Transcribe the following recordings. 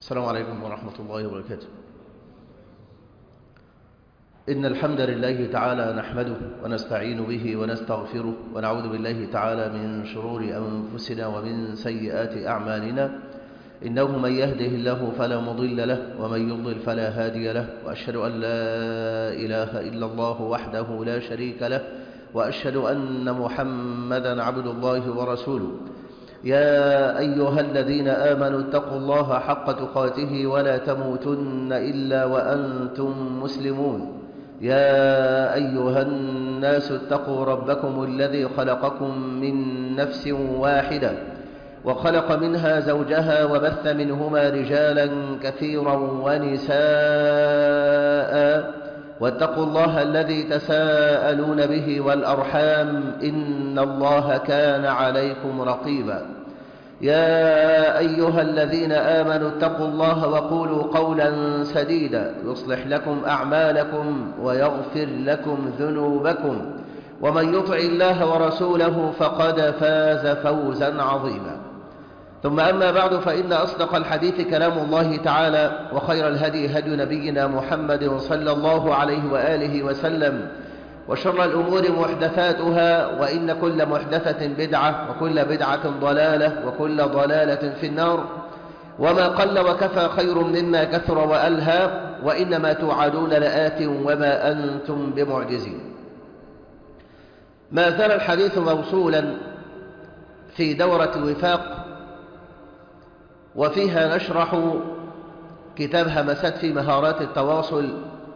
السلام عليكم ورحمة الله وبركاته إن الحمد لله تعالى نحمده ونستعين به ونستغفره ونعوذ بالله تعالى من شرور أنفسنا ومن سيئات أعمالنا إنه من يهده الله فلا مضل له ومن يضلل فلا هادي له وأشهد أن لا إله إلا الله وحده لا شريك له وأشهد أن محمدا عبد الله ورسوله يا أيها الذين آمنوا اتقوا الله حق تقاته ولا تموتن إلا وأنتم مسلمون يا أيها الناس اتقوا ربكم الذي خلقكم من نفس واحدة وخلق منها زوجها وبث منهما رجالا كثيرا ونساء واتقوا الله الذي تساءلون به والأرحام إن الله كان عليكم رقيبا يا أيها الذين آمنوا اتقوا الله وقولوا قولا سديدا يصلح لكم أعمالكم ويغفر لكم ذنوبكم ومن يطع الله ورسوله فقد فاز فوزا عظيما ثم أما بعد فإن أصدق الحديث كلام الله تعالى وخير الهدي هدي نبينا محمد صلى الله عليه وآله وسلم وشر الأمور محدثاتها وإن كل محدثة بدعة وكل بدعة ضلالة وكل ضلالة في النار وما قل وكفى خير مما كثر وألهى وإنما توعدون لآت وما أنتم بمعجزين ما زال الحديث موصولا في دورة الوفاق وفيها نشرح كتاب همسات في مهارات التواصل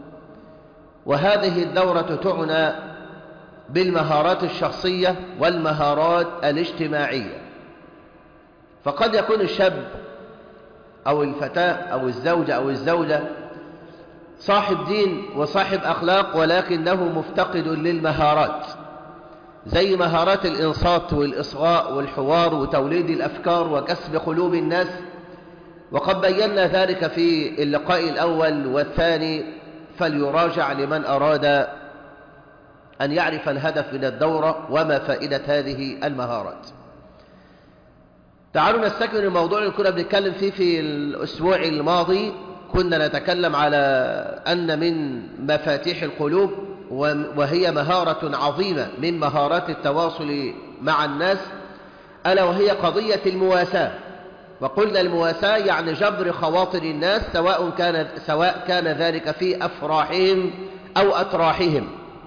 وهذه الدورة تعنى بالمهارات الشخصية والمهارات الاجتماعية فقد يكون الشاب أو الفتاة أو الزوجة أو الزوجة صاحب دين وصاحب أخلاق ولكنه مفتقد للمهارات زي مهارات الإنصات والإصغاء والحوار وتوليد الأفكار وكسب قلوب الناس وقد بينا ذلك في اللقاء الأول والثاني فليراجع لمن أراد أن يعرف الهدف من الدورة وما فائدة هذه المهارات تعالوا نستكمل الموضوع اللي كنا بنتكلم فيه في الأسبوع الماضي كنا نتكلم على أن من مفاتيح القلوب وهي مهارة عظيمة من مهارات التواصل مع الناس ألا وهي قضية المواساة وقلنا المواساة يعني جبر خواطر الناس سواء كان, سواء كان ذلك في أفراحهم أو أتراحهم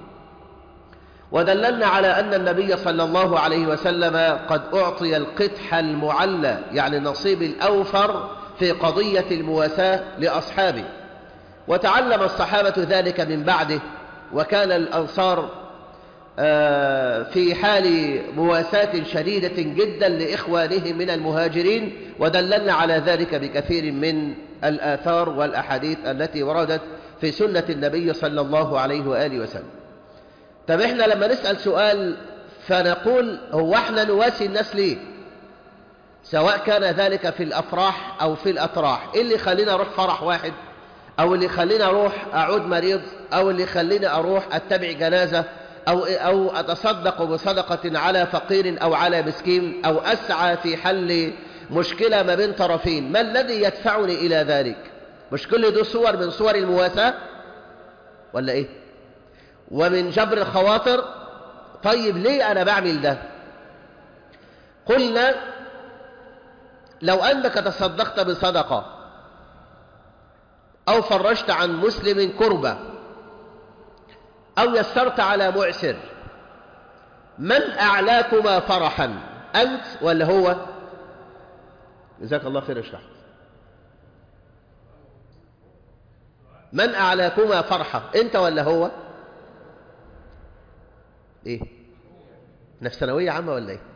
ودللنا على أن النبي صلى الله عليه وسلم قد أعطي القتح المعلى يعني النصيب الأوفر في قضية المواساة لأصحابه وتعلم الصحابة ذلك من بعده وكان الأنصار في حال مواساة شديدة جدا لإخوانهم من المهاجرين ودللنا على ذلك بكثير من الآثار والأحاديث التي وردت في سنة النبي صلى الله عليه وآله وسلم طب احنا لما نسأل سؤال فنقول هو احنا نواسي الناس ليه سواء كان ذلك في الأفراح أو في الأتراح إيه اللي يخلينا نروح فرح واحد أو اللي يخلينا أروح أعود مريض أو اللي يخليني أروح أتبع جنازة أو, أو أتصدق بصدقة على فقير أو على مسكين أو أسعى في حل مشكلة ما بين طرفين ما الذي يدفعني إلى ذلك مش كل دي صور من صور المواساة ولا إيه ومن جبر الخواطر طيب ليه أنا بعمل ده قلنا لو أنك تصدقت بصدقة أو فرجت عن مسلم كربة أو يسرت على معسر من أعلاكما فرحا أنت ولا هو جزاك الله خير اشرح من أعلاكما فرحة أنت ولا هو إيه نفس ثانوية عامة ولا إيه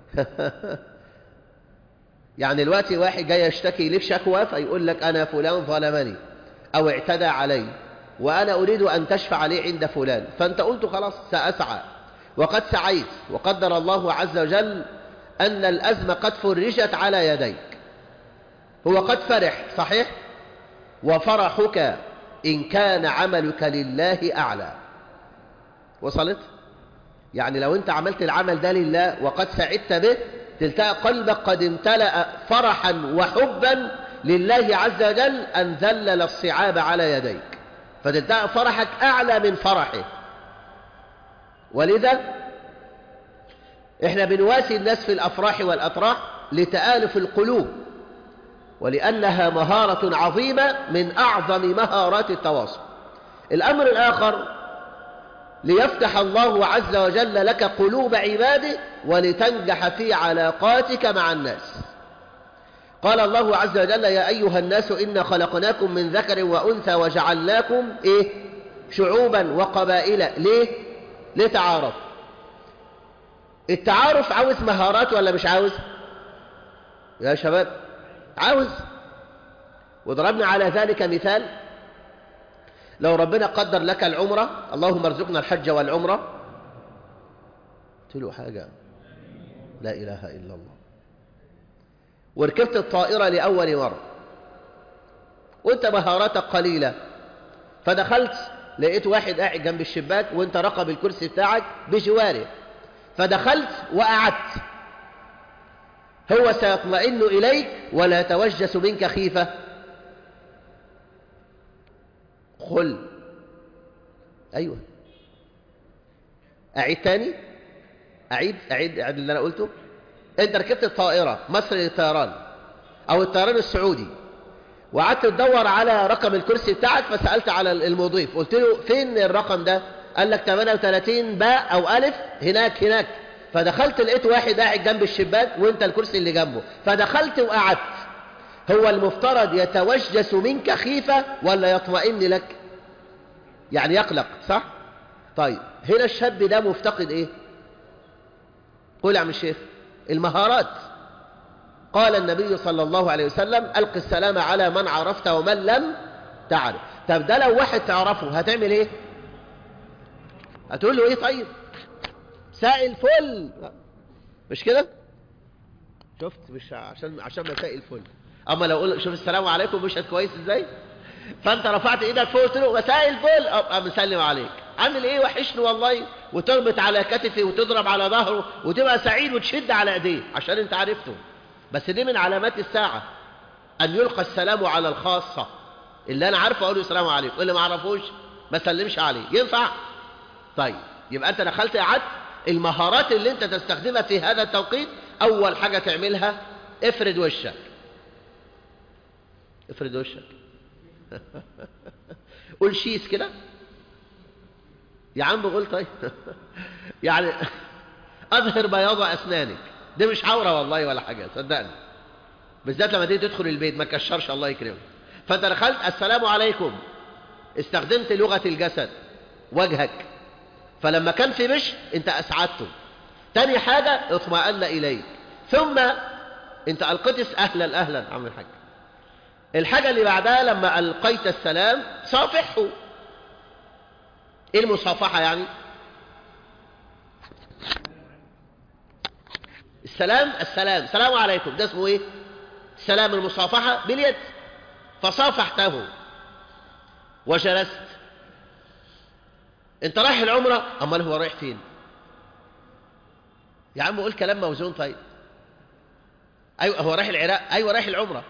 يعني دلوقتي واحد جاي يشتكي لك شكوى فيقول لك أنا فلان ظلمني أو اعتدى علي وأنا أريد أن تشفع لي عند فلان فأنت قلت خلاص سأسعى وقد سعيت وقدر الله عز وجل أن الأزمة قد فرجت على يديك هو قد فرح صحيح وفرحك إن كان عملك لله أعلى وصلت يعني لو أنت عملت العمل ده لله وقد سعدت به تلتقى قلبك قد امتلأ فرحا وحبا لله عز وجل أن ذلل الصعاب على يديك فتلتقى فرحك أعلى من فرحه ولذا احنا بنواسي الناس في الأفراح والأطراح لتآلف القلوب ولأنها مهارة عظيمة من أعظم مهارات التواصل الأمر الآخر ليفتح الله عز وجل لك قلوب عباده ولتنجح في علاقاتك مع الناس قال الله عز وجل يا أيها الناس إنا خلقناكم من ذكر وأنثى وجعلناكم إيه شعوبا وقبائل ليه لتعارف التعارف عاوز مهارات ولا مش عاوز يا شباب عاوز وضربنا على ذلك مثال لو ربنا قدر لك العمرة اللهم ارزقنا الحج والعمرة قلت له حاجة لا إله إلا الله وركبت الطائرة لأول مرة وانت مهاراتك قليلة فدخلت لقيت واحد قاعد جنب الشباك وانت رقب الكرسي بتاعك بجواره فدخلت وقعدت هو سيطمئن إليك ولا يتوجس منك خيفة خل أيوة أعيد تاني أعيد أعيد أعيد اللي أنا قلته أنت ركبت الطائرة مصر للطيران أو الطيران السعودي وقعدت تدور على رقم الكرسي بتاعك فسألت على المضيف قلت له فين الرقم ده قال لك 38 باء أو ألف هناك هناك فدخلت لقيت واحد قاعد جنب الشباك وانت الكرسي اللي جنبه فدخلت وقعدت هو المفترض يتوجس منك خيفة ولا يطمئن لك يعني يقلق صح طيب هنا الشاب ده مفتقد ايه قول يا عم الشيخ المهارات قال النبي صلى الله عليه وسلم ألق السلام على من عرفت ومن لم تعرف طب ده لو واحد تعرفه هتعمل ايه هتقول له ايه طيب مساء الفل مش كده شفت مش عشان عشان مساء الفل اما لو قول شوف السلام عليكم مشهد كويس ازاي فانت رفعت ايدك فوق قلت له مساء الفل ابقى مسلم عليك عامل ايه وحشني والله وتربط على كتفي وتضرب على ظهره وتبقى سعيد وتشد على ايديه عشان انت عرفته بس دي من علامات الساعه ان يلقى السلام على الخاصه اللي انا عارفه اقول له السلام عليكم اللي ما اعرفوش ما سلمش عليه ينفع طيب يبقى انت دخلت قعدت المهارات اللي انت تستخدمها في هذا التوقيت اول حاجة تعملها افرد وشك افرد وشك قول شيس كده يا عم قول طيب يعني اظهر بياض اسنانك دي مش عورة والله ولا حاجة صدقني بالذات لما تيجي تدخل البيت ما تكشرش الله يكرمك فانت دخلت السلام عليكم استخدمت لغة الجسد وجهك فلما كان في مش انت اسعدته تاني حاجة اطمأن اليك ثم انت القيت اهلا اهلا عم الحاج الحاجة اللي بعدها لما القيت السلام صافحه ايه المصافحة يعني السلام السلام السلام عليكم ده اسمه ايه السلام المصافحة باليد فصافحته وجلست انت رايح العمرة امال هو رايح فين يا عم قول كلام موزون طيب ايوه هو رايح العراق ايوه رايح العمرة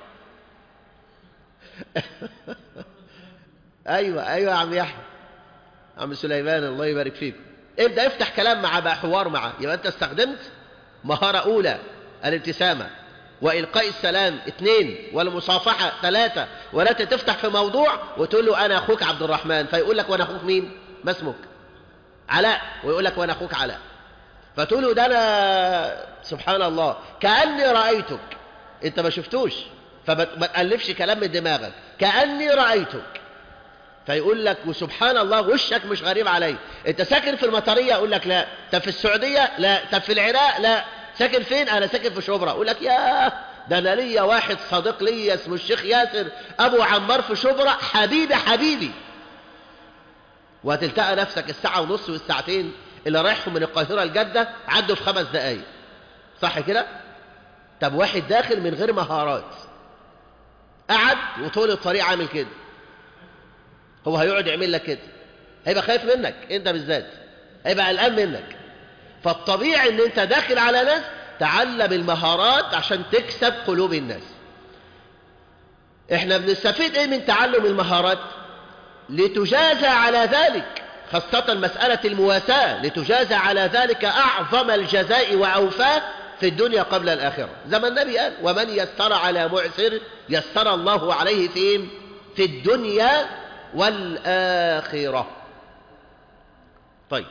ايوه ايوه يا عم يحيى عم سليمان الله يبارك فيكم ابدا افتح كلام معاه بقى حوار معاه يبقى انت استخدمت مهارة اولى الابتسامة وإلقاء السلام اثنين والمصافحة ثلاثة ولا تفتح في موضوع وتقول له أنا أخوك عبد الرحمن فيقول لك وأنا أخوك مين ما اسمك علاء ويقول لك وأنا أخوك علاء فتقول له ده أنا سبحان الله كأني رأيتك أنت ما شفتوش فما تألفش كلام من دماغك كأني رأيتك فيقول لك وسبحان الله وشك مش غريب علي انت ساكن في المطرية اقول لك لا طب في السعودية لا طب في العراق لا ساكن فين انا ساكن في شبرا اقول لك يا ده انا ليا واحد صديق ليا اسمه الشيخ ياسر ابو عمار في شبرا حبيبي حبيبي وهتلتقى نفسك الساعة ونص والساعتين اللي رايحهم من القاهرة لجدة عدوا في خمس دقايق صح كده طب واحد داخل من غير مهارات قعد وطول الطريق عامل كده هو هيقعد يعمل لك كده هيبقى خايف منك انت بالذات هيبقى قلقان منك فالطبيعي ان انت داخل على ناس تعلم المهارات عشان تكسب قلوب الناس احنا بنستفيد ايه من تعلم المهارات لتجازى على ذلك خاصة مسألة المواساة لتجازى على ذلك أعظم الجزاء وأوفاه في الدنيا قبل الآخرة زي ما النبي قال ومن يسر على معسر يسر الله عليه في في الدنيا والآخرة طيب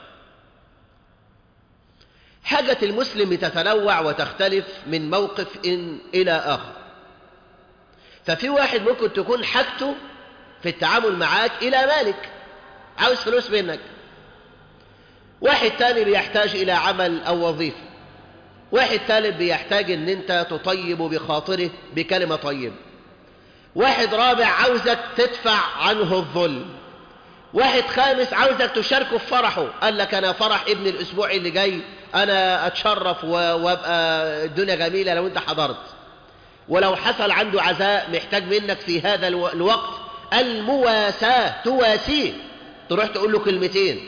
حاجة المسلم تتنوع وتختلف من موقف إن إلى آخر ففي واحد ممكن تكون حاجته في التعامل معاك إلى مالك عاوز فلوس منك واحد تاني بيحتاج إلى عمل أو وظيفة واحد ثالث بيحتاج ان انت تطيب بخاطره بكلمة طيبة واحد رابع عاوزك تدفع عنه الظلم واحد خامس عاوزك تشاركه في فرحه قال لك انا فرح ابن الاسبوع اللي جاي انا اتشرف وابقى الدنيا جميلة لو انت حضرت ولو حصل عنده عزاء محتاج منك في هذا الوقت المواساة تواسيه تروح تقول له كلمتين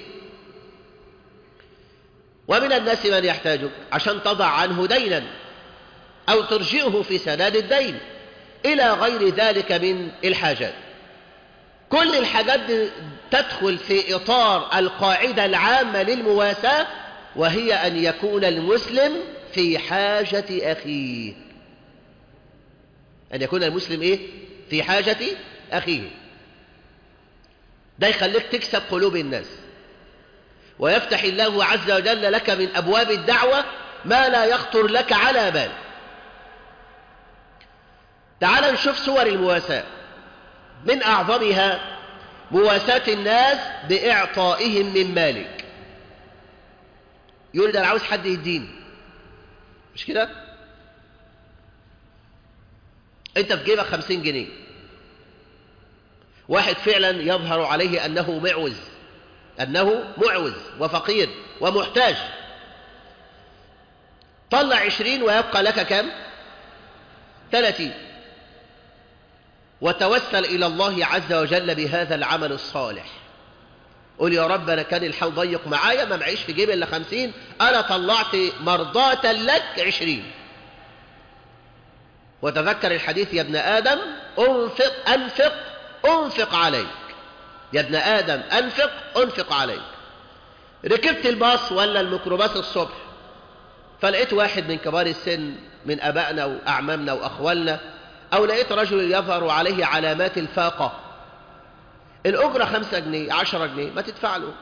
ومن الناس من يحتاجك عشان تضع عنه دينا أو ترجئه في سداد الدين إلى غير ذلك من الحاجات كل الحاجات دي تدخل في إطار القاعدة العامة للمواساة وهي أن يكون المسلم في حاجة أخيه أن يكون المسلم إيه؟ في حاجة أخيه ده يخليك تكسب قلوب الناس ويفتح الله عز وجل لك من أبواب الدعوة ما لا يخطر لك على بال تعال نشوف صور المواساة من أعظمها مواساة الناس بإعطائهم من مالك يقول ده أنا عاوز حد يديني مش كده انت في جيبك خمسين جنيه واحد فعلا يظهر عليه أنه معوز أنه معوز وفقير ومحتاج طلع عشرين ويبقى لك كم ثلاثين وتوسل إلى الله عز وجل بهذا العمل الصالح قل يا رب أنا كان الحال ضيق معايا ما معيش في جيبي إلا خمسين أنا طلعت مرضاة لك عشرين وتذكر الحديث يا ابن آدم أنفق أنفق أنفق عليك يا ابن آدم أنفق أنفق عليك ركبت الباص ولا الميكروباص الصبح فلقيت واحد من كبار السن من أبائنا وأعمامنا وأخوالنا أو لقيت رجل يظهر عليه علامات الفاقة الأجرة خمسة جنيه عشرة جنيه ما تدفع له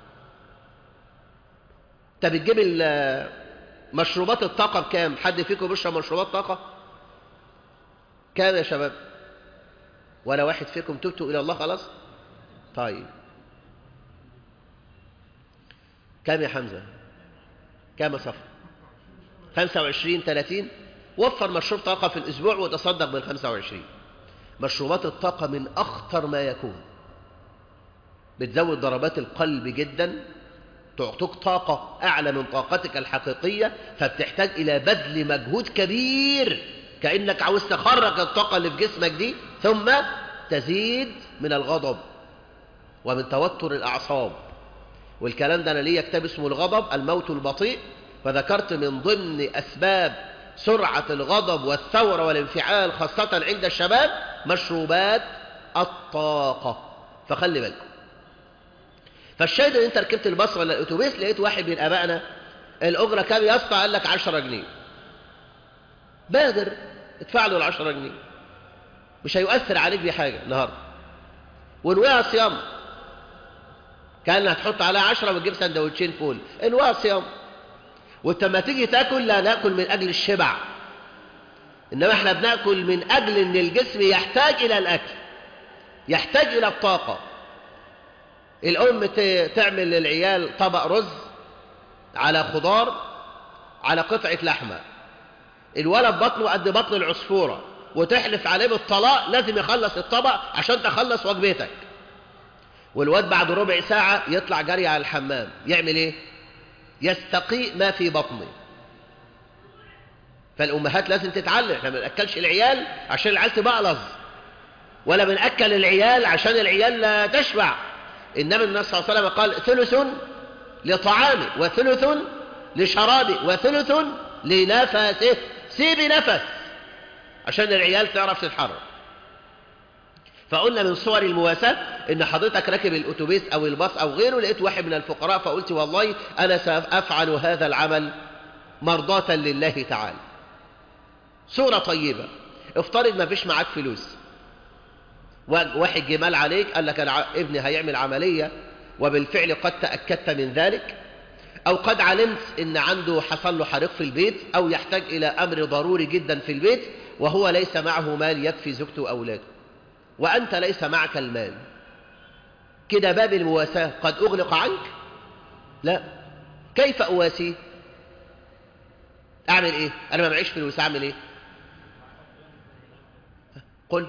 انت بتجيب مشروبات الطاقة بكام حد فيكم بيشرب مشروبات طاقة كام يا شباب ولا واحد فيكم تبتوا إلى الله خلاص طيب كام يا حمزة كام يا صفر 25 30 وفر مشروب طاقة في الأسبوع وتصدق بال 25 مشروبات الطاقة من أخطر ما يكون بتزود ضربات القلب جدا تعطيك طاقة أعلى من طاقتك الحقيقية فبتحتاج إلى بذل مجهود كبير كأنك عاوز تخرج الطاقة اللي في جسمك دي ثم تزيد من الغضب ومن توتر الأعصاب والكلام ده أنا ليه كتاب اسمه الغضب الموت البطيء فذكرت من ضمن أسباب سرعة الغضب والثورة والانفعال خاصة عند الشباب مشروبات الطاقة فخلي بالكم فالشاهد ان انت ركبت الباص ولا الاتوبيس لقيت واحد من ابائنا الاجره كام يا اسطى قال لك 10 جنيه بادر ادفع له ال 10 جنيه مش هيؤثر عليك بحاجه النهارده وانويها صيام كان هتحط عليها 10 وتجيب سندوتشين فول انويها صيام وانت لما تيجي تاكل لا ناكل من اجل الشبع انما احنا بناكل من اجل ان الجسم يحتاج الى الاكل يحتاج الى الطاقه الام تعمل للعيال طبق رز على خضار على قطعه لحمه الولد بطنه قد بطن العصفوره وتحلف عليه بالطلاق لازم يخلص الطبق عشان تخلص وجبتك والواد بعد ربع ساعه يطلع جري على الحمام يعمل ايه يستقيء ما في بطنه فالأمهات لازم تتعلم احنا ما بنأكلش العيال عشان العيال تبقلظ ولا بنأكل العيال عشان العيال لا تشبع إنما النبي صلى الله عليه وسلم قال ثلث لطعامه وثلث لشرابه وثلث لنفسه سيب نفس عشان العيال تعرف تتحرك فقلنا من صور المواساة ان حضرتك راكب الاتوبيس او الباص او غيره لقيت واحد من الفقراء فقلت والله انا سافعل هذا العمل مرضاة لله تعالى صورة طيبة افترض ما فيش معاك فلوس واحد جمال عليك قال لك أنا ابني هيعمل عملية وبالفعل قد تأكدت من ذلك أو قد علمت إن عنده حصل له حريق في البيت أو يحتاج إلى أمر ضروري جدا في البيت وهو ليس معه مال يكفي زوجته وأولاده وأنت ليس معك المال كده باب المواساة قد أغلق عنك لا كيف أواسيه أعمل إيه أنا ما معيش فلوس أعمل إيه قل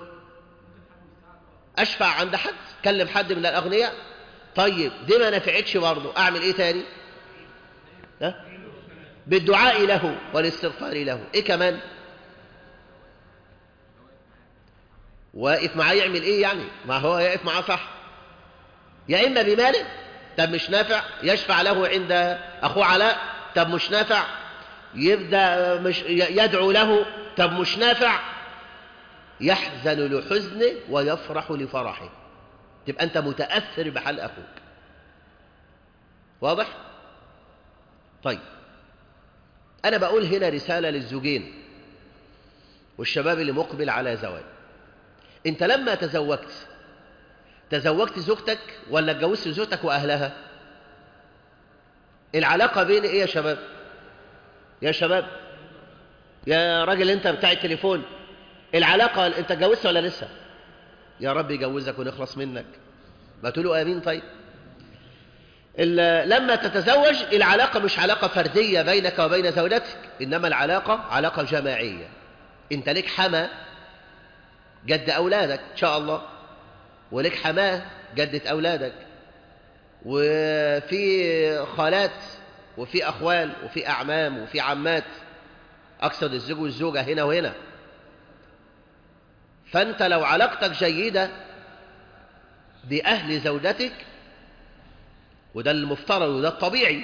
أشفع عند حد كلم حد من الأغنياء طيب دي ما نفعتش برضه أعمل إيه تاني ها؟ بالدعاء له والاستغفار له إيه كمان واقف معاه يعمل إيه يعني ما هو يقف معاه صح يا إما بماله طب مش نافع يشفع له عند أخوه علاء طب مش نافع يبدأ مش يدعو له طب مش نافع يحزن لحزنه ويفرح لفرحه تبقى أنت متأثر بحال أخوك واضح؟ طيب أنا بقول هنا رسالة للزوجين والشباب اللي مقبل على زواج أنت لما تزوجت تزوجت زوجتك ولا اتجوزت زوجتك وأهلها العلاقة بين إيه يا شباب يا شباب يا راجل أنت بتاع التليفون العلاقة أنت اتجوزت ولا لسه يا رب يجوزك ونخلص منك ما تقولوا آمين طيب لما تتزوج العلاقة مش علاقة فردية بينك وبين زوجتك إنما العلاقة علاقة جماعية أنت لك حما جد أولادك إن شاء الله ولك حماه جدة أولادك وفي خالات وفي أخوال وفي أعمام وفي عمات أقصد الزوج والزوجة هنا وهنا فأنت لو علاقتك جيدة بأهل زوجتك وده المفترض وده الطبيعي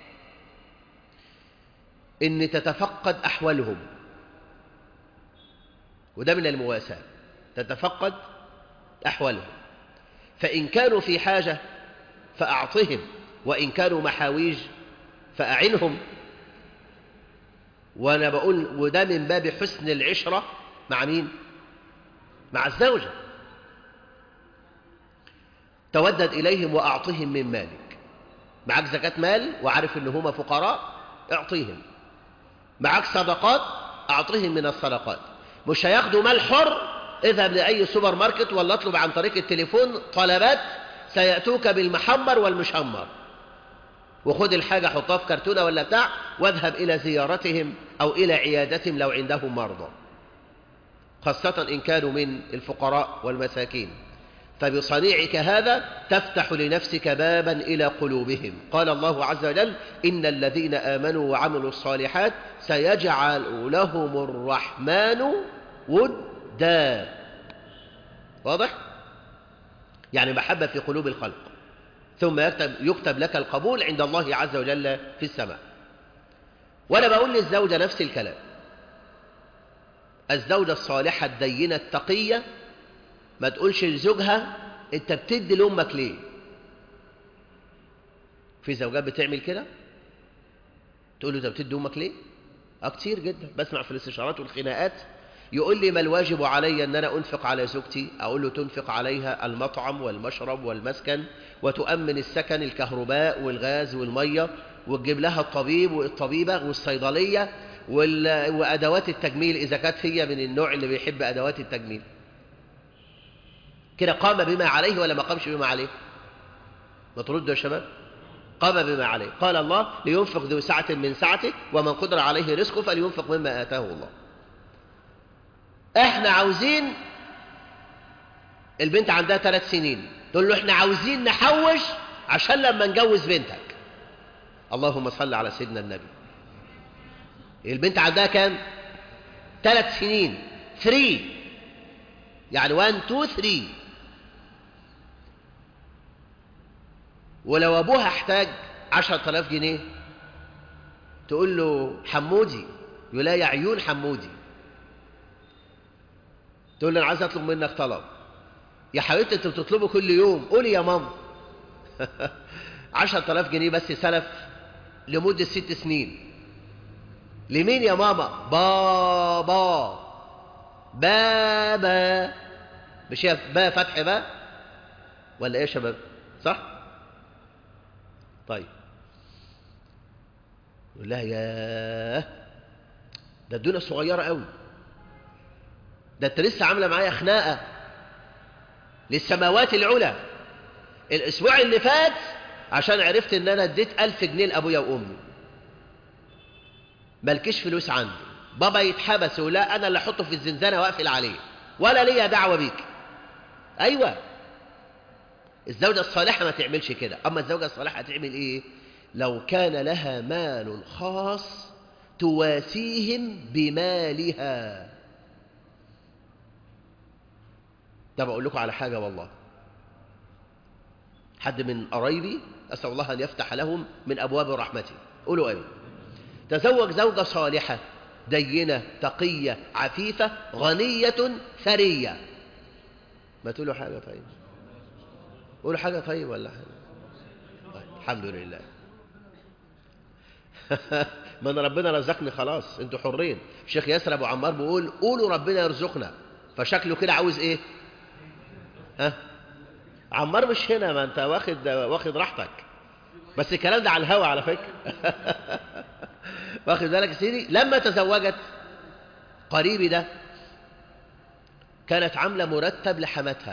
ان تتفقد احوالهم وده من المواساة تتفقد احوالهم فان كانوا في حاجة فاعطهم وان كانوا محاويج فاعنهم وانا بقول وده من باب حسن العشرة مع مين مع الزوجة تودد اليهم واعطهم من مالك معاك زكاة مال وعارف ان هما فقراء اعطيهم معاك صدقات اعطيهم من الصدقات مش هياخدوا مال حر اذهب لأي سوبر ماركت ولا اطلب عن طريق التليفون طلبات سيأتوك بالمحمر والمشمر وخد الحاجة حطها في كرتونة ولا بتاع واذهب إلى زيارتهم أو إلى عيادتهم لو عندهم مرضى خاصة إن كانوا من الفقراء والمساكين فبصنيعك هذا تفتح لنفسك بابا إلى قلوبهم قال الله عز وجل إن الذين آمنوا وعملوا الصالحات سيجعل لهم الرحمن ودا واضح؟ يعني محبة في قلوب الخلق ثم يكتب, يكتب لك القبول عند الله عز وجل في السماء وأنا بقول للزوجة نفس الكلام الزوجة الصالحة الدينة التقية ما تقولش لزوجها انت بتدي لامك ليه في زوجات بتعمل كده تقول له انت بتدي امك ليه اه كتير جدا بسمع في الاستشارات والخناقات يقول لي ما الواجب علي ان انا انفق على زوجتي اقول له تنفق عليها المطعم والمشرب والمسكن وتؤمن السكن الكهرباء والغاز والميه وتجيب لها الطبيب والطبيبه والصيدليه وادوات التجميل اذا كانت هي من النوع اللي بيحب ادوات التجميل كده قام بما عليه ولا ما قامش بما عليه ما تردوا يا شباب قام بما عليه قال الله لينفق ذو سعة من سعته ومن قدر عليه رزقه فلينفق مما آتاه الله احنا عاوزين البنت عندها ثلاث سنين تقول له احنا عاوزين نحوش عشان لما نجوز بنتك اللهم صل على سيدنا النبي البنت عندها كام ثلاث سنين 3 يعني 1 2 3 ولو أبوها احتاج عشرة آلاف جنيه تقول له حمودي يقول لها يا عيون حمودي تقول له أنا عايز أطلب منك طلب يا حبيبتي انت بتطلبه كل يوم قولي يا ماما عشرة آلاف جنيه بس سلف لمدة ست سنين لمين يا ماما بابا بابا مش هي با فتح با ولا ايه يا شباب صح طيب يقول لها ياه ده الدنيا صغيره قوي ده انت لسه عامله معايا خناقه للسماوات العلى الاسبوع اللي فات عشان عرفت ان انا اديت ألف جنيه لابويا وامي مالكيش فلوس عندي بابا يتحبس ولا انا اللي احطه في الزنزانه واقفل عليه ولا ليا دعوه بيك ايوه الزوجه الصالحه ما تعملش كده اما الزوجه الصالحه هتعمل ايه لو كان لها مال خاص تواسيهم بمالها ده بقول لكم على حاجه والله حد من قرايبي اسال الله ان يفتح لهم من ابواب رحمته قولوا امين تزوج زوجه صالحه دينه تقيه عفيفه غنيه ثريه ما تقولوا حاجه طيب قولوا حاجه طيب ولا حاجه طيب. الحمد لله من ربنا رزقني خلاص انتوا حرين الشيخ ياسر ابو عمار بيقول قولوا ربنا يرزقنا فشكله كده عاوز ايه ها عمار مش هنا ما انت واخد واخد راحتك بس الكلام ده على الهوا على فكره واخد بالك يا سيدي لما تزوجت قريبي ده كانت عامله مرتب لحماتها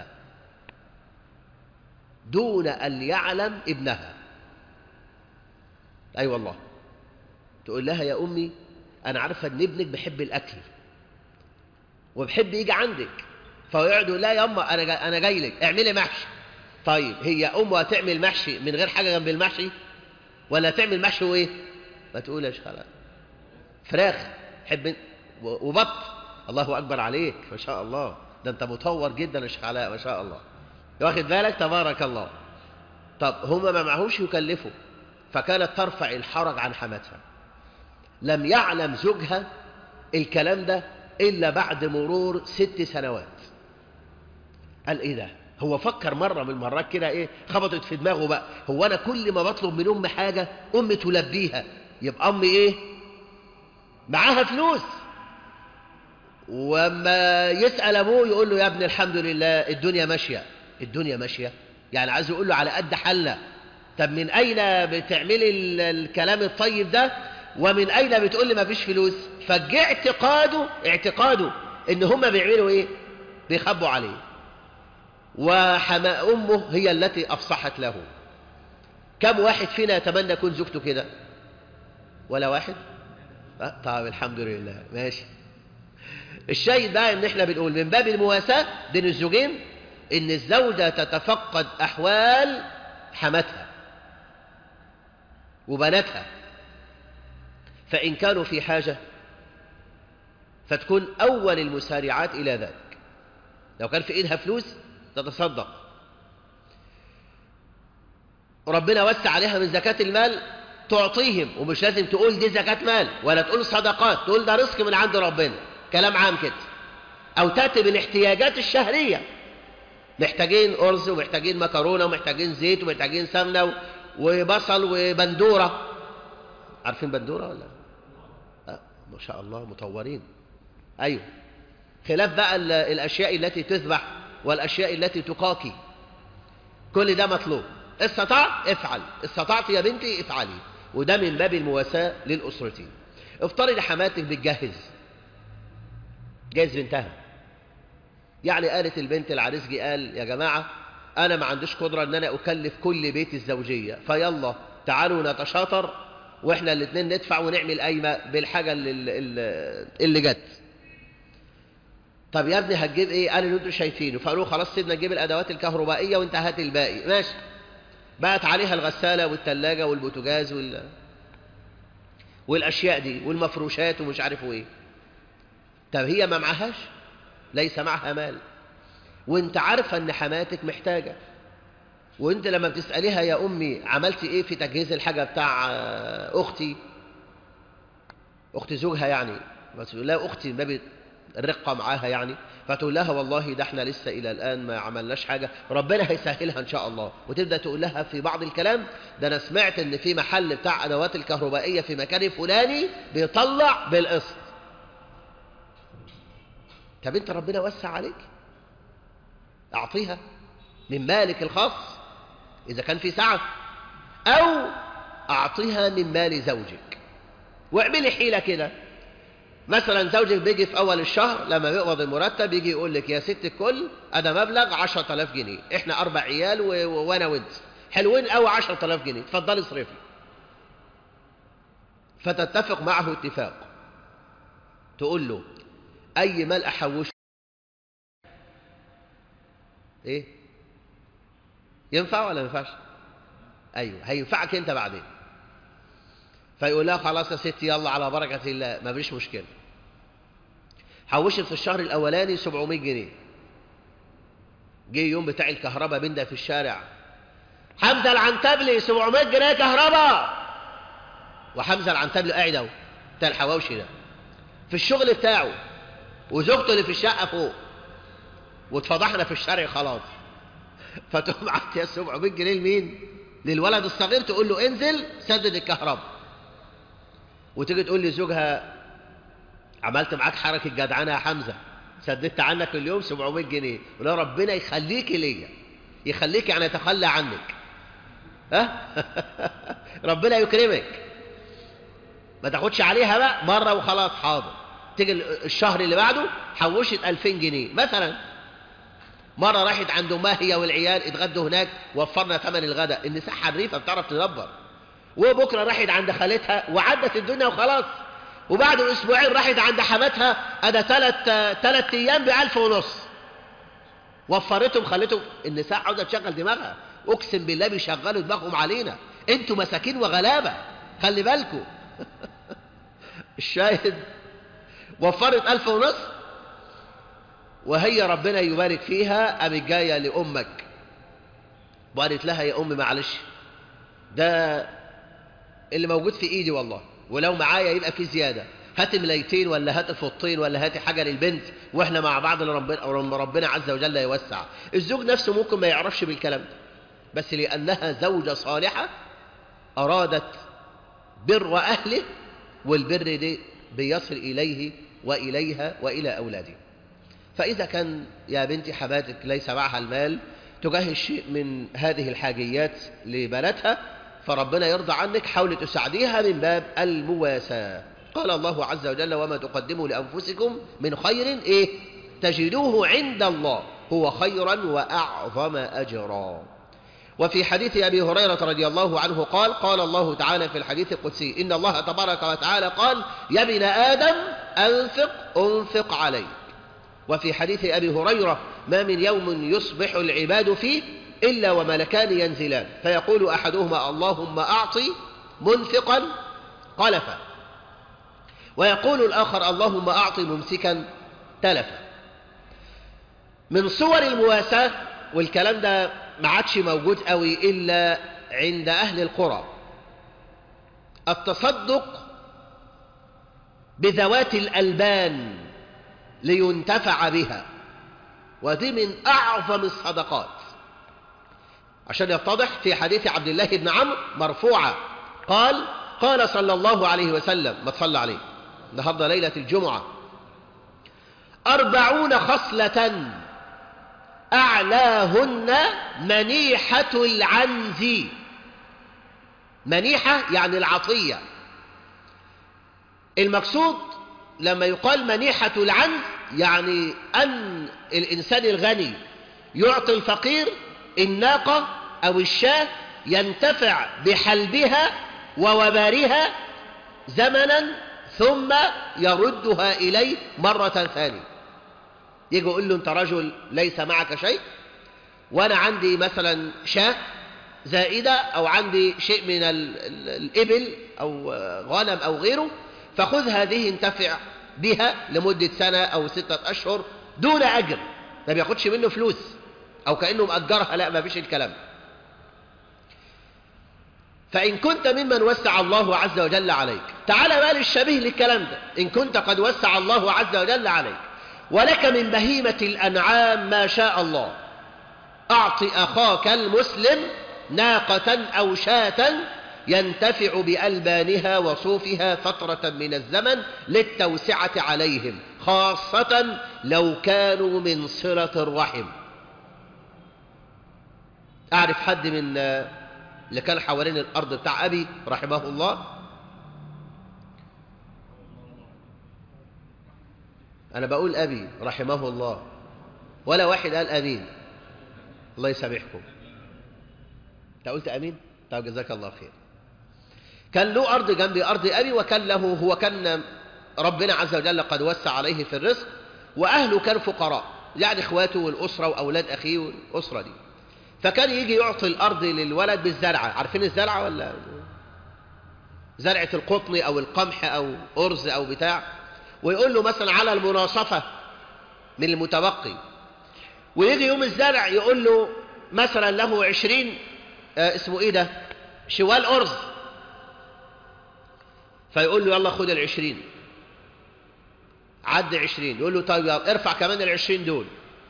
دون ان يعلم ابنها اي أيوة والله تقول لها يا امي انا عارفه ان ابنك بيحب الاكل وبحب يجي عندك فيقعد يقول لها يا اما انا جاي انا جاي لك اعملي محشي طيب هي امه هتعمل محشي من غير حاجه جنب المحشي ولا تعمل محشي وايه ما تقولش خلاص فراخ حب وبط الله اكبر عليك ما شاء الله ده انت مطور جدا يا شيخ علاء ما شاء الله واخد بالك تبارك الله طب هما ما معهوش يكلفوا فكانت ترفع الحرج عن حماتها لم يعلم زوجها الكلام ده إلا بعد مرور ست سنوات قال إيه ده هو فكر مرة من المرات كده إيه خبطت في دماغه بقى هو أنا كل ما بطلب من أمي حاجة أمي تلبيها يبقى أمي إيه معاها فلوس وما يسأل أبوه يقول له يا ابني الحمد لله الدنيا ماشية الدنيا ماشية يعني عايز يقول له على قد حلة طب من أين بتعملي الكلام الطيب ده ومن أين بتقول لي ما فيش فلوس فجاء اعتقاده اعتقاده ان هم بيعملوا ايه بيخبوا عليه وحما أمه هي التي أفصحت له كم واحد فينا يتمنى يكون زوجته كده ولا واحد أه طب الحمد لله ماشي الشيء ده ان احنا بنقول من باب المواساة بين الزوجين ان الزوجة تتفقد احوال حماتها وبناتها فإن كانوا في حاجة فتكون أول المسارعات إلى ذلك لو كان في إيدها فلوس تتصدق ربنا وسع عليها من زكاة المال تعطيهم ومش لازم تقول دي زكاة مال ولا تقول صدقات تقول ده رزق من عند ربنا كلام عام كده أو تأتي بالاحتياجات الشهرية محتاجين أرز ومحتاجين مكرونة ومحتاجين زيت ومحتاجين سمنة وبصل وبندورة عارفين بندورة ولا آه ما شاء الله مطورين أيوه خلاف بقى الأشياء التي تذبح والأشياء التي تقاكي كل ده مطلوب استطعت افعل استطعت يا بنتي افعلي وده من باب المواساة للأسرتين افترض حماتك بتجهز جايز بنتها يعني قالت البنت العريس جه قال يا جماعة أنا ما عنديش قدرة أن أنا أكلف كل بيت الزوجية فيلا تعالوا نتشاطر وإحنا الاثنين ندفع ونعمل قايمة بالحاجة اللي, اللي, اللي جت طب يا ابني هتجيب ايه قال اللي انتوا شايفينه فقالوا خلاص سيبنا نجيب الادوات الكهربائيه وانت هات الباقي ماشي بقت عليها الغساله والثلاجه والبوتاجاز وال والاشياء دي والمفروشات ومش عارف ايه طب هي ما معهاش ليس معها مال وانت عارفه ان حماتك محتاجه وانت لما بتساليها يا امي عملتي ايه في تجهيز الحاجه بتاع اختي اخت زوجها يعني بس لا اختي ما بي... الرقة معاها يعني فتقول لها والله ده احنا لسه إلى الآن ما عملناش حاجة ربنا هيسهلها إن شاء الله وتبدأ تقول لها في بعض الكلام ده أنا سمعت إن في محل بتاع أدوات الكهربائية في مكان فلاني بيطلع بالقسط طب أنت ربنا وسع عليك أعطيها من مالك الخاص إذا كان في سعة أو أعطيها من مال زوجك واعملي حيلة كده مثلا زوجك بيجي في أول الشهر لما بيقبض المرتب يجي يقول لك يا ست الكل أنا مبلغ 10000 جنيه إحنا أربع عيال و... و... وأنا وأنت حلوين أوي 10000 جنيه اتفضلي اصرفي فتتفق معه اتفاق تقول له أي مال أحوشه إيه ينفع ولا ما ينفعش أيوه هينفعك أنت بعدين فيقول لها خلاص يا ستي يلا على بركة الله ما فيش مشكلة حوشت في الشهر الأولاني 700 جنيه جه يوم بتاع الكهرباء بنده في الشارع حمزة العنتبلي 700 جنيه كهرباء وحمزة العنتبلي قاعد اهو بتاع الحواوشي ده في الشغل بتاعه وزوجته اللي في الشقة فوق واتفضحنا في الشارع خلاص فتقوم عطيها 700 جنيه لمين؟ للولد الصغير تقول له انزل سدد الكهرباء وتيجي تقول لي زوجها عملت معاك حركة جدعنة يا حمزة سددت عنك اليوم 700 جنيه ولا ربنا يخليكي ليا يخليك يعني يتخلى عنك ها ربنا يكرمك ما تاخدش عليها بقى مرة وخلاص حاضر تيجي الشهر اللي بعده حوشت 2000 جنيه مثلا مرة راحت عند أمها هي والعيال اتغدوا هناك وفرنا ثمن الغداء النساء حريفة بتعرف تدبر وبكرة راحت عند خالتها وعدت الدنيا وخلاص وبعد أسبوعين راحت عند حماتها أنا ثلاث ثلاث أيام بألف ونص وفرتهم خلتهم النساء عاوزة تشغل دماغها أقسم بالله بيشغلوا دماغهم علينا أنتوا مساكين وغلابة خلي بالكم الشاهد وفرت ألف ونص وهي ربنا يبارك فيها قامت جايه لامك وقالت لها يا ام معلش ده اللي موجود في ايدي والله ولو معايا يبقى في زياده هات ملايتين ولا هات فطين ولا هات حاجه للبنت واحنا مع بعض ربنا ربنا عز وجل يوسع الزوج نفسه ممكن ما يعرفش بالكلام ده بس لانها زوجه صالحه ارادت بر اهله والبر دي بيصل اليه واليها والى اولاده فإذا كان يا بنتي حماتك ليس معها المال تجهز شيء من هذه الحاجيات لبناتها فربنا يرضى عنك حاولي تساعديها من باب المواساة قال الله عز وجل وما تقدموا لأنفسكم من خير إيه تجدوه عند الله هو خيرا وأعظم أجرا وفي حديث أبي هريرة رضي الله عنه قال قال الله تعالى في الحديث القدسي إن الله تبارك وتعالى قال يا ابن آدم أنفق أنفق عليك وفي حديث أبي هريرة ما من يوم يصبح العباد فيه إلا وملكان ينزلان فيقول أحدهما اللهم أعطي منفقا قلفا ويقول الآخر اللهم أعطي ممسكا تلفا من صور المواساة والكلام ده ما عادش موجود قوي إلا عند أهل القرى التصدق بذوات الألبان لينتفع بها ودي من أعظم الصدقات عشان يتضح في حديث عبد الله بن عمرو مرفوعة قال قال صلى الله عليه وسلم ما تصلى عليه النهارده ليلة الجمعة أربعون خصلة أعلاهن منيحة العنز منيحة يعني العطية المقصود لما يقال منيحة العنز يعني أن الإنسان الغني يعطي الفقير الناقة أو الشاة ينتفع بحلبها ووبارها زمنا ثم يردها إليه مرة ثانية يجي يقول له أنت رجل ليس معك شيء وأنا عندي مثلا شاة زائدة أو عندي شيء من الإبل أو غنم أو غيره فخذ هذه انتفع بها لمدة سنة أو ستة أشهر دون أجر ما بياخدش منه فلوس أو كأنه مأجرها لا ما فيش الكلام فإن كنت ممن وسع الله عز وجل عليك تعال بقى للشبيه للكلام ده إن كنت قد وسع الله عز وجل عليك ولك من بهيمة الأنعام ما شاء الله أعط أخاك المسلم ناقة أو شاة ينتفع بألبانها وصوفها فترة من الزمن للتوسعة عليهم خاصة لو كانوا من صلة الرحم أعرف حد من اللي كان حوالين الأرض بتاع أبي رحمه الله أنا بقول أبي رحمه الله ولا واحد قال أمين الله يسامحكم أنت قلت أمين؟ طب جزاك الله خير كان له أرض جنب أرض أبي وكان له هو كان ربنا عز وجل قد وسع عليه في الرزق وأهله كانوا فقراء يعني إخواته والأسرة وأولاد أخيه والأسرة دي فكان يجي يعطي الأرض للولد بالزرعة عارفين الزرعة ولا زرعة القطن أو القمح أو أرز أو بتاع ويقول له مثلا على المناصفة من المتبقي ويجي يوم الزرع يقول له مثلا له عشرين آه اسمه ايه ده شوال أرز فيقول له يلا خد العشرين عد عشرين يقول له طيب يلا ارفع كمان العشرين دول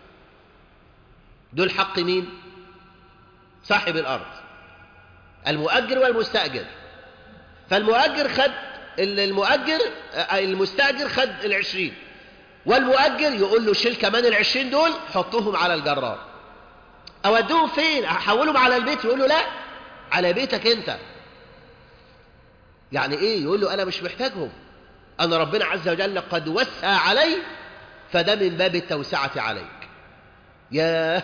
دول حق مين صاحب الأرض المؤجر والمستأجر فالمؤجر خد المؤجر المستأجر خد العشرين والمؤجر يقول له شيل كمان العشرين دول حطهم على الجرار أودوهم فين أحولهم على البيت يقول له لا على بيتك أنت يعني إيه يقول له أنا مش محتاجهم أنا ربنا عز وجل قد وسع علي فده من باب التوسعة عليك ياه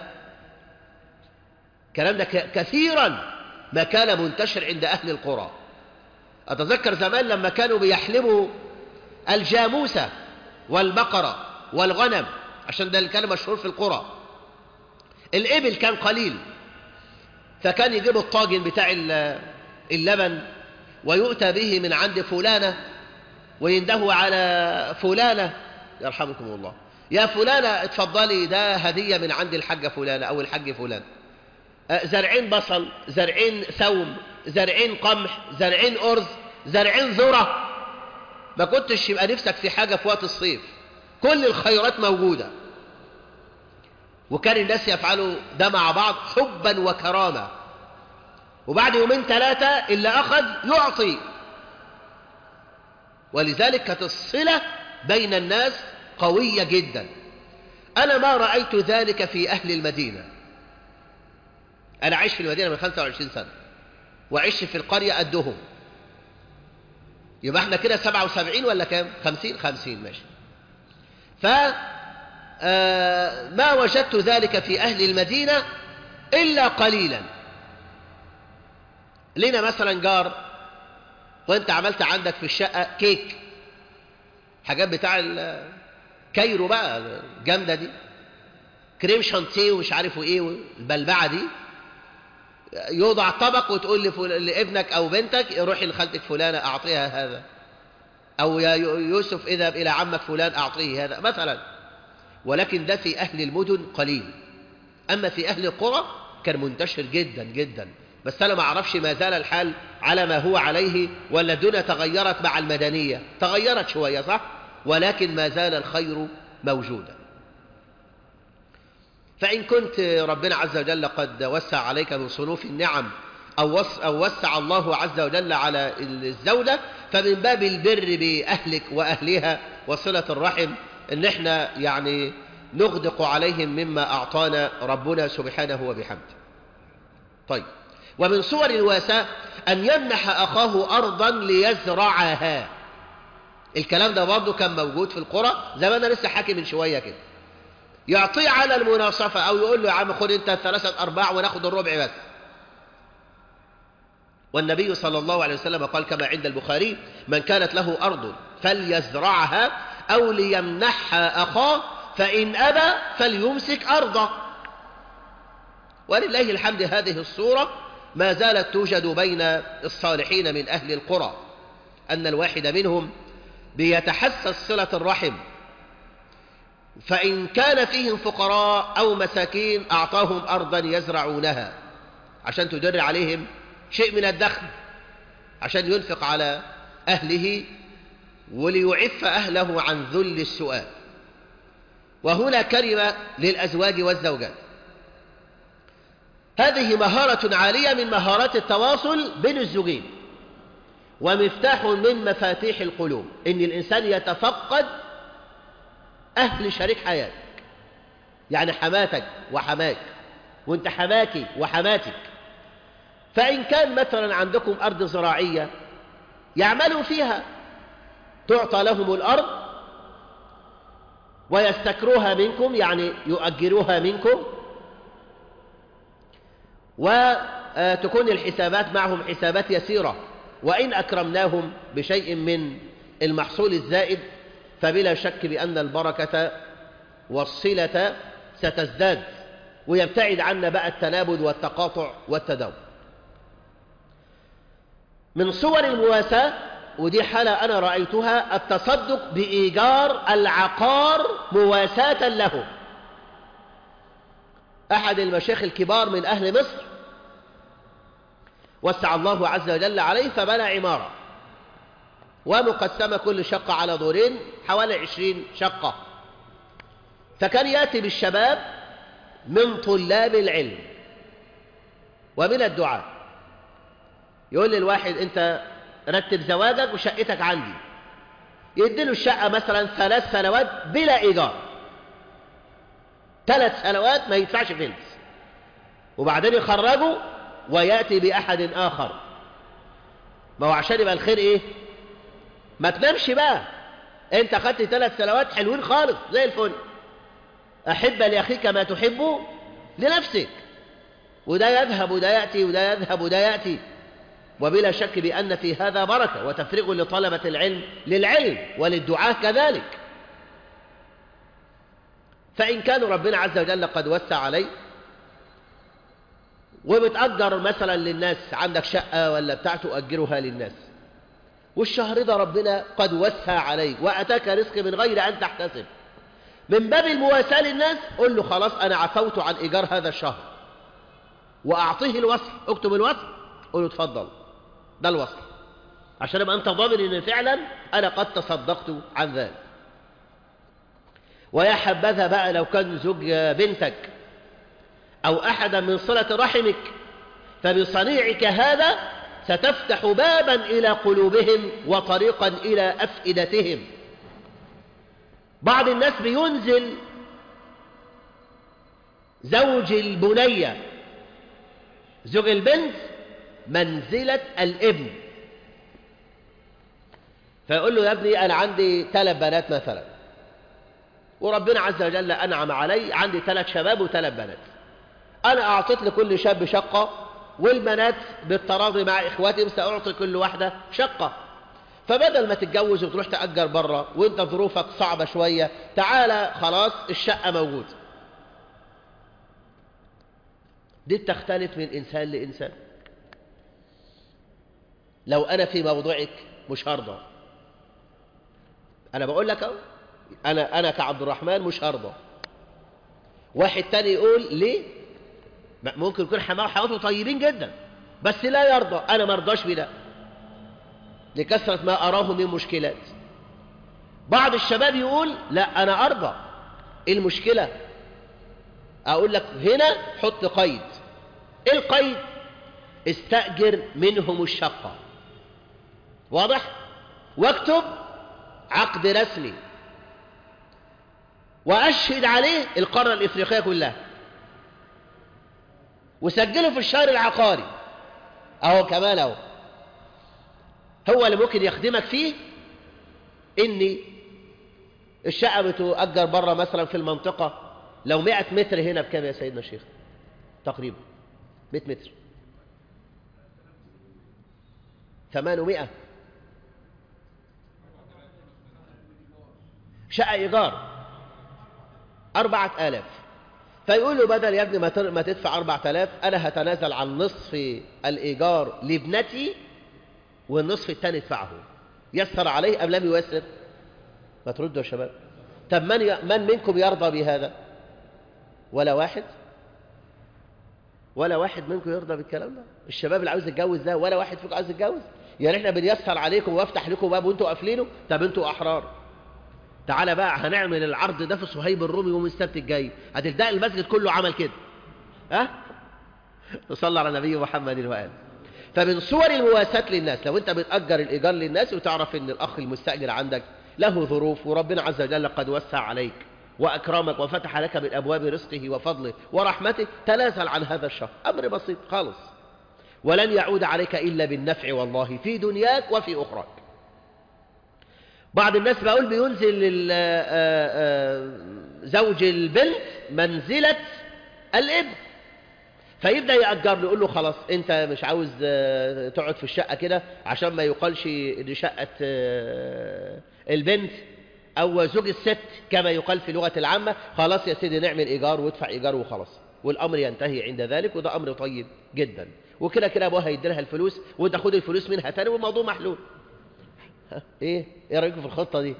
كلام ده كثيرا ما كان منتشر عند أهل القرى أتذكر زمان لما كانوا بيحلبوا الجاموسة والبقرة والغنم عشان ده اللي كان مشهور في القرى الإبل كان قليل فكان يجيب الطاجن بتاع اللبن ويؤتى به من عند فلانة وينده على فلانة يرحمكم الله يا فلانة اتفضلي ده هدية من عند الحاجة فلانة أو الحاج فلان زرعين بصل زرعين ثوم زرعين قمح زرعين أرز زرعين ذرة ما كنتش يبقى نفسك في حاجة في وقت الصيف كل الخيرات موجودة وكان الناس يفعلوا ده مع بعض حبا وكرامة وبعد يومين ثلاثة اللي أخذ يعطي ولذلك كانت الصلة بين الناس قوية جدا أنا ما رأيت ذلك في أهل المدينة أنا عايش في المدينة من 25 سنة وعشت في القرية قدهم يبقى احنا كده 77 ولا كام 50 50 ماشي ف ما وجدت ذلك في أهل المدينة إلا قليلا لنا مثلا جار وانت عملت عندك في الشقة كيك حاجات بتاع الكايرو بقى الجامدة دي كريم شانتيه ومش عارفه ايه البلبعة دي يوضع طبق وتقول لفل... لابنك أو بنتك روحي لخالتك فلانة أعطيها هذا أو يا يوسف اذهب إلى عمك فلان أعطيه هذا مثلا ولكن ده في أهل المدن قليل أما في أهل القرى كان منتشر جدا جدا بس أنا ما أعرفش ما زال الحال على ما هو عليه ولا الدنيا تغيرت مع المدنية تغيرت شوية صح ولكن ما زال الخير موجودا فإن كنت ربنا عز وجل قد وسع عليك من صنوف النعم أو, وس أو وسع الله عز وجل على الزوجة فمن باب البر بأهلك وأهلها وصلة الرحم إن احنا يعني نغدق عليهم مما أعطانا ربنا سبحانه وبحمده طيب ومن صور الواساة أن يمنح أخاه أرضا ليزرعها الكلام ده برضه كان موجود في القرى زي ما أنا لسه حاكي من شوية كده يعطيه على المناصفة أو يقول له يا عم خد أنت ثلاثة أرباع وناخد الربع بس والنبي صلى الله عليه وسلم قال كما عند البخاري من كانت له أرض فليزرعها أو ليمنحها أخاه فإن أبى فليمسك أرضه ولله الحمد هذه الصورة ما زالت توجد بين الصالحين من أهل القرى أن الواحد منهم بيتحسس صلة الرحم فإن كان فيهم فقراء أو مساكين أعطاهم أرضا يزرعونها عشان تدر عليهم شيء من الدخل عشان ينفق على أهله وليعف أهله عن ذل السؤال وهنا كلمة للأزواج والزوجات هذه مهارة عالية من مهارات التواصل بين الزوجين ومفتاح من مفاتيح القلوب إن الإنسان يتفقد أهل شريك حياتك يعني حماتك وحماك وانت حماكي وحماتك فإن كان مثلا عندكم أرض زراعية يعملوا فيها تعطى لهم الأرض ويستكروها منكم يعني يؤجروها منكم وتكون الحسابات معهم حسابات يسيرة وإن أكرمناهم بشيء من المحصول الزائد فبلا شك بأن البركة والصلة ستزداد ويبتعد عنا بقى التنابذ والتقاطع والتداول من صور المواساة ودي حالة أنا رأيتها التصدق بإيجار العقار مواساة له أحد المشايخ الكبار من أهل مصر وسع الله عز وجل عليه فبنى عمارة ومقسمة كل شقة على دورين حوالي عشرين شقة فكان يأتي بالشباب من طلاب العلم ومن الدعاء يقول للواحد انت رتب زواجك وشقتك عندي يديله الشقة مثلا ثلاث سنوات بلا إيجار ثلاث سنوات ما يدفعش فلس وبعدين يخرجه ويأتي بأحد آخر ما هو عشان يبقى الخير إيه ما تنامش بقى انت خدت ثلاث سنوات حلوين خالص زي الفل أحب لأخيك ما تحب لنفسك وده يذهب وده يأتي وده يذهب وده يأتي وبلا شك بأن في هذا بركة وتفريغ لطلبة العلم للعلم وللدعاة كذلك فإن كان ربنا عز وجل قد وسع عليه وبتأجر مثلا للناس عندك شقة ولا بتاع تؤجرها للناس والشهر ده ربنا قد وسع عليك وأتاك رزق من غير أن تحتسب من باب المواساة للناس قل له خلاص أنا عفوت عن إيجار هذا الشهر وأعطيه الوصل اكتب الوصل قل له اتفضل ده الوصل عشان يبقى أنت ضامن إن فعلا أنا قد تصدقت عن ذلك ويا حبذا بقى لو كان زوج بنتك أو أحدا من صلة رحمك فبصنيعك هذا ستفتح بابا إلى قلوبهم وطريقا إلى أفئدتهم بعض الناس بينزل زوج البنية زوج البنت منزلة الابن فيقول له يا ابني أنا عندي ثلاث بنات مثلا وربنا عز وجل أنعم علي عندي ثلاث شباب وثلاث بنات أنا أعطيت لكل شاب شقة والبنات بالتراضي مع إخواتهم سأعطي كل واحدة شقة فبدل ما تتجوز وتروح تأجر بره وانت ظروفك صعبة شوية تعالى خلاص الشقة موجودة دي بتختلف من إنسان لإنسان لو أنا في موضوعك مش هرضى أنا بقول لك أهو أنا أنا كعبد الرحمن مش هرضى واحد تاني يقول ليه ممكن يكون حماه وحماته طيبين جدا بس لا يرضى أنا ما ارضاش بده لكثرة ما أراه من مشكلات بعض الشباب يقول لا أنا أرضى إيه المشكلة أقول لك هنا حط قيد إيه القيد استأجر منهم الشقة واضح واكتب عقد رسمي وأشهد عليه القارة الإفريقية كلها وسجله في الشهر العقاري أهو كمان أهو هو اللي ممكن يخدمك فيه إن الشقة بتؤجر بره مثلا في المنطقة لو 100 متر هنا بكام يا سيدنا الشيخ تقريبا 100 متر 800 شقة إيجار أربعة آلاف فيقول له بدل يا ابني ما تدفع أربعة آلاف أنا هتنازل عن نصف الإيجار لابنتي والنصف الثاني ادفعه يسر عليه أم لم ييسر ما تردوا يا شباب طب من, ي... من منكم يرضى بهذا ولا واحد ولا واحد منكم يرضى بالكلام ده الشباب اللي عاوز يتجوز ده ولا واحد فيكم عاوز يتجوز يعني احنا بنيسر عليكم وافتح لكم باب وانتوا قافلينه طب انتوا احرار تعالى بقى هنعمل العرض ده في صهيب الرومي يوم السبت الجاي هتلتقي المسجد كله عمل كده ها نصلي على نبي محمد وآله فمن صور المواساة للناس لو انت بتأجر الإيجار للناس وتعرف ان الأخ المستأجر عندك له ظروف وربنا عز وجل قد وسع عليك وأكرمك وفتح لك من أبواب رزقه وفضله ورحمته تنازل عن هذا الشهر أمر بسيط خالص ولن يعود عليك إلا بالنفع والله في دنياك وفي أخراك بعض الناس بقول بينزل زوج البنت منزلة الابن فيبدأ يأجر له يقول له خلاص انت مش عاوز تقعد في الشقة كده عشان ما يقالش ان شقة البنت او زوج الست كما يقال في لغة العامة خلاص يا سيدي نعمل ايجار وادفع ايجار وخلاص والامر ينتهي عند ذلك وده امر طيب جدا وكده كده ابوها هيديلها الفلوس وانت خد الفلوس منها تاني والموضوع محلول ايه ايه رايكم في الخطة دي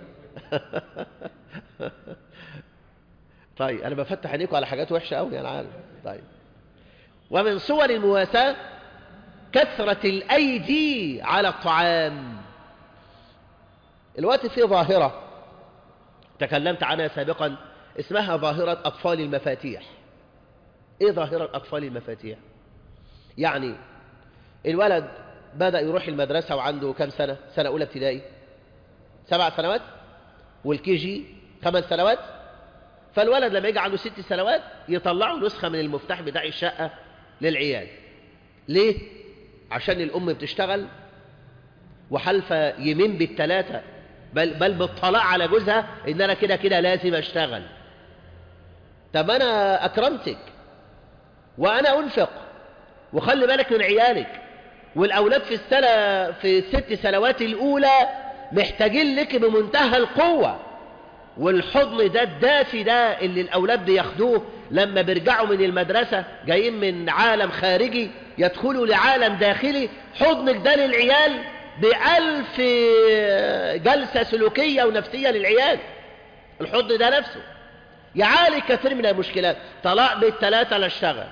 طيب انا بفتح عينيكم على حاجات وحشة قوي انا عارف طيب ومن صور المواساة كثرة الأيدي على الطعام الوقت فيه ظاهرة تكلمت عنها سابقا اسمها ظاهرة أطفال المفاتيح إيه ظاهرة أطفال المفاتيح يعني الولد بدأ يروح المدرسة وعنده كم سنة سنة أولى ابتدائي سبع سنوات والكي جي خمس سنوات فالولد لما يجي عنده ست سنوات يطلعوا نسخة من المفتاح بتاع الشقة للعيال ليه؟ عشان الأم بتشتغل وحلفة يمين بالتلاتة بل, بل بالطلاق على جوزها إن أنا كده كده لازم أشتغل طب أنا أكرمتك وأنا أنفق وخلي بالك من عيالك والأولاد في السنة في الست سنوات الأولى محتاجين لك بمنتهى القوة والحضن ده الدافي ده اللي الأولاد بياخدوه لما بيرجعوا من المدرسة جايين من عالم خارجي يدخلوا لعالم داخلي حضنك ده للعيال بألف جلسة سلوكية ونفسية للعيال الحضن ده نفسه يعالج كثير من المشكلات طلاق بالثلاثة لا اشتغل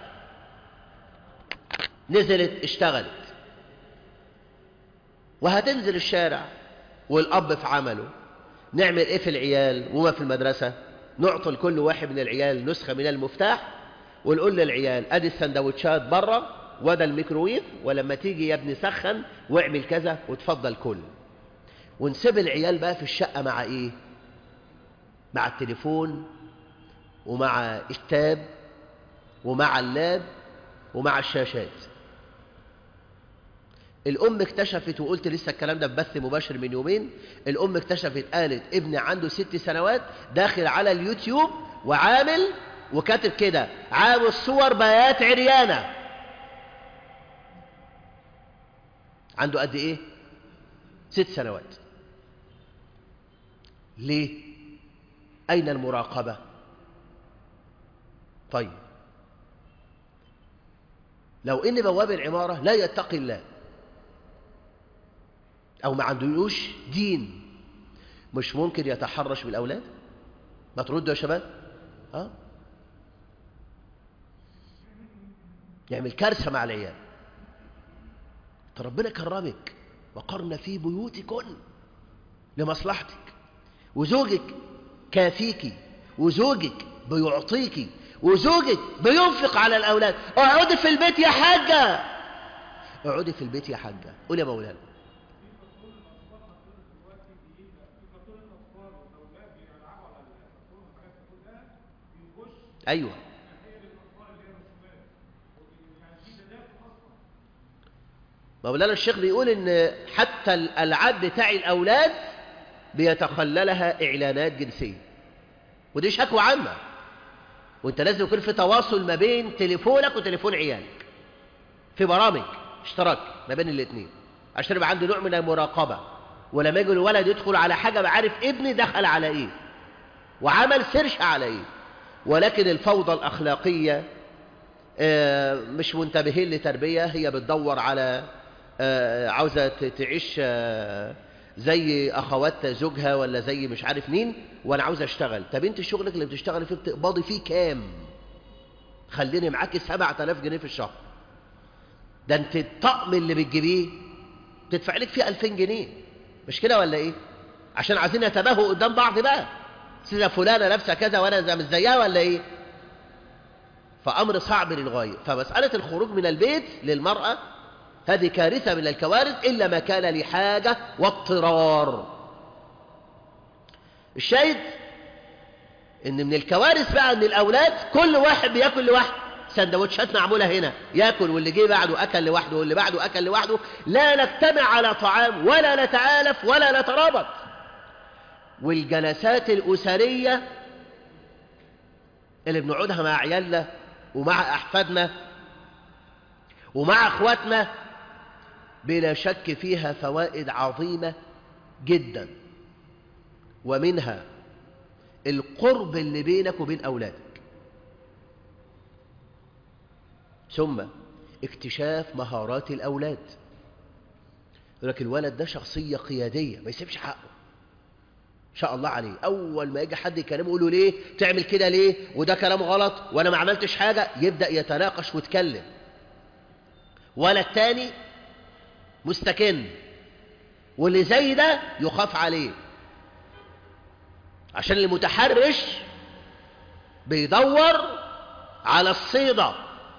نزلت اشتغلت وهتنزل الشارع والأب في عمله نعمل ايه في العيال وما في المدرسة نعطي لكل واحد من العيال نسخة من المفتاح ونقول للعيال ادي السندوتشات بره وده الميكروويف ولما تيجي يا ابني سخن واعمل كذا وتفضل كل ونسيب العيال بقى في الشقة مع ايه مع التليفون ومع التاب ومع اللاب ومع الشاشات الأم اكتشفت وقلت لسه الكلام ده ببث مباشر من يومين الأم اكتشفت قالت ابني عنده ست سنوات داخل على اليوتيوب وعامل وكاتب كده عاوز صور بيات عريانة عنده قد ايه ست سنوات ليه أين المراقبة طيب لو ان بواب العمارة لا يتقي الله أو ما عندوش دين مش ممكن يتحرش بالأولاد ما تردوا يا شباب ها يعمل كارثة مع العيال ربنا كرمك وقرن في بيوتكن لمصلحتك وزوجك كافيك وزوجك بيعطيك وزوجك بينفق على الأولاد اقعدي في البيت يا حاجة اقعدي في البيت يا حاجة قول يا مولانا أيوة مولانا الشيخ بيقول إن حتى الألعاب بتاع الأولاد بيتخللها إعلانات جنسية ودي شكوى عامة وانت لازم يكون في تواصل ما بين تليفونك وتليفون عيالك في برامج اشتراك ما بين الاثنين عشان يبقى عنده نوع من المراقبة ولما يجي الولد يدخل على حاجة بعرف ابني دخل على ايه وعمل سيرش على ايه ولكن الفوضى الأخلاقية مش منتبهين لتربية هي بتدور على عاوزة تعيش زي أخوات زوجها ولا زي مش عارف مين وأنا عاوز أشتغل طب أنت شغلك اللي بتشتغل فيه بتقبضي فيه كام خليني معاكي 7000 جنيه في الشهر ده أنت الطقم اللي بتجيبيه تدفع لك فيه 2000 جنيه مش كده ولا إيه عشان عايزين يتباهوا قدام بعض بقى سيدة فلانة لابسة كذا وأنا زي- مش زيها ولا إيه فأمر صعب للغاية فمسألة الخروج من البيت للمرأة هذه كارثة من الكوارث إلا ما كان لحاجة واضطرار الشاهد ان من الكوارث بقى ان الاولاد كل واحد بياكل لوحده سندوتشات معموله هنا ياكل واللي جه بعده اكل لوحده واللي بعده اكل لوحده لا نجتمع على طعام ولا نتآلف ولا نترابط والجلسات الاسريه اللي بنقعدها مع عيالنا ومع احفادنا ومع اخواتنا بلا شك فيها فوائد عظيمه جدا ومنها القرب اللي بينك وبين أولادك ثم اكتشاف مهارات الأولاد يقول لك الولد ده شخصية قيادية ما يسيبش حقه إن شاء الله عليه أول ما يجي حد يكلمه يقول له ليه تعمل كده ليه وده كلام غلط وأنا ما عملتش حاجة يبدأ يتناقش ويتكلم ولد تاني مستكن واللي زي ده يخاف عليه عشان المتحرش بيدور على الصيدة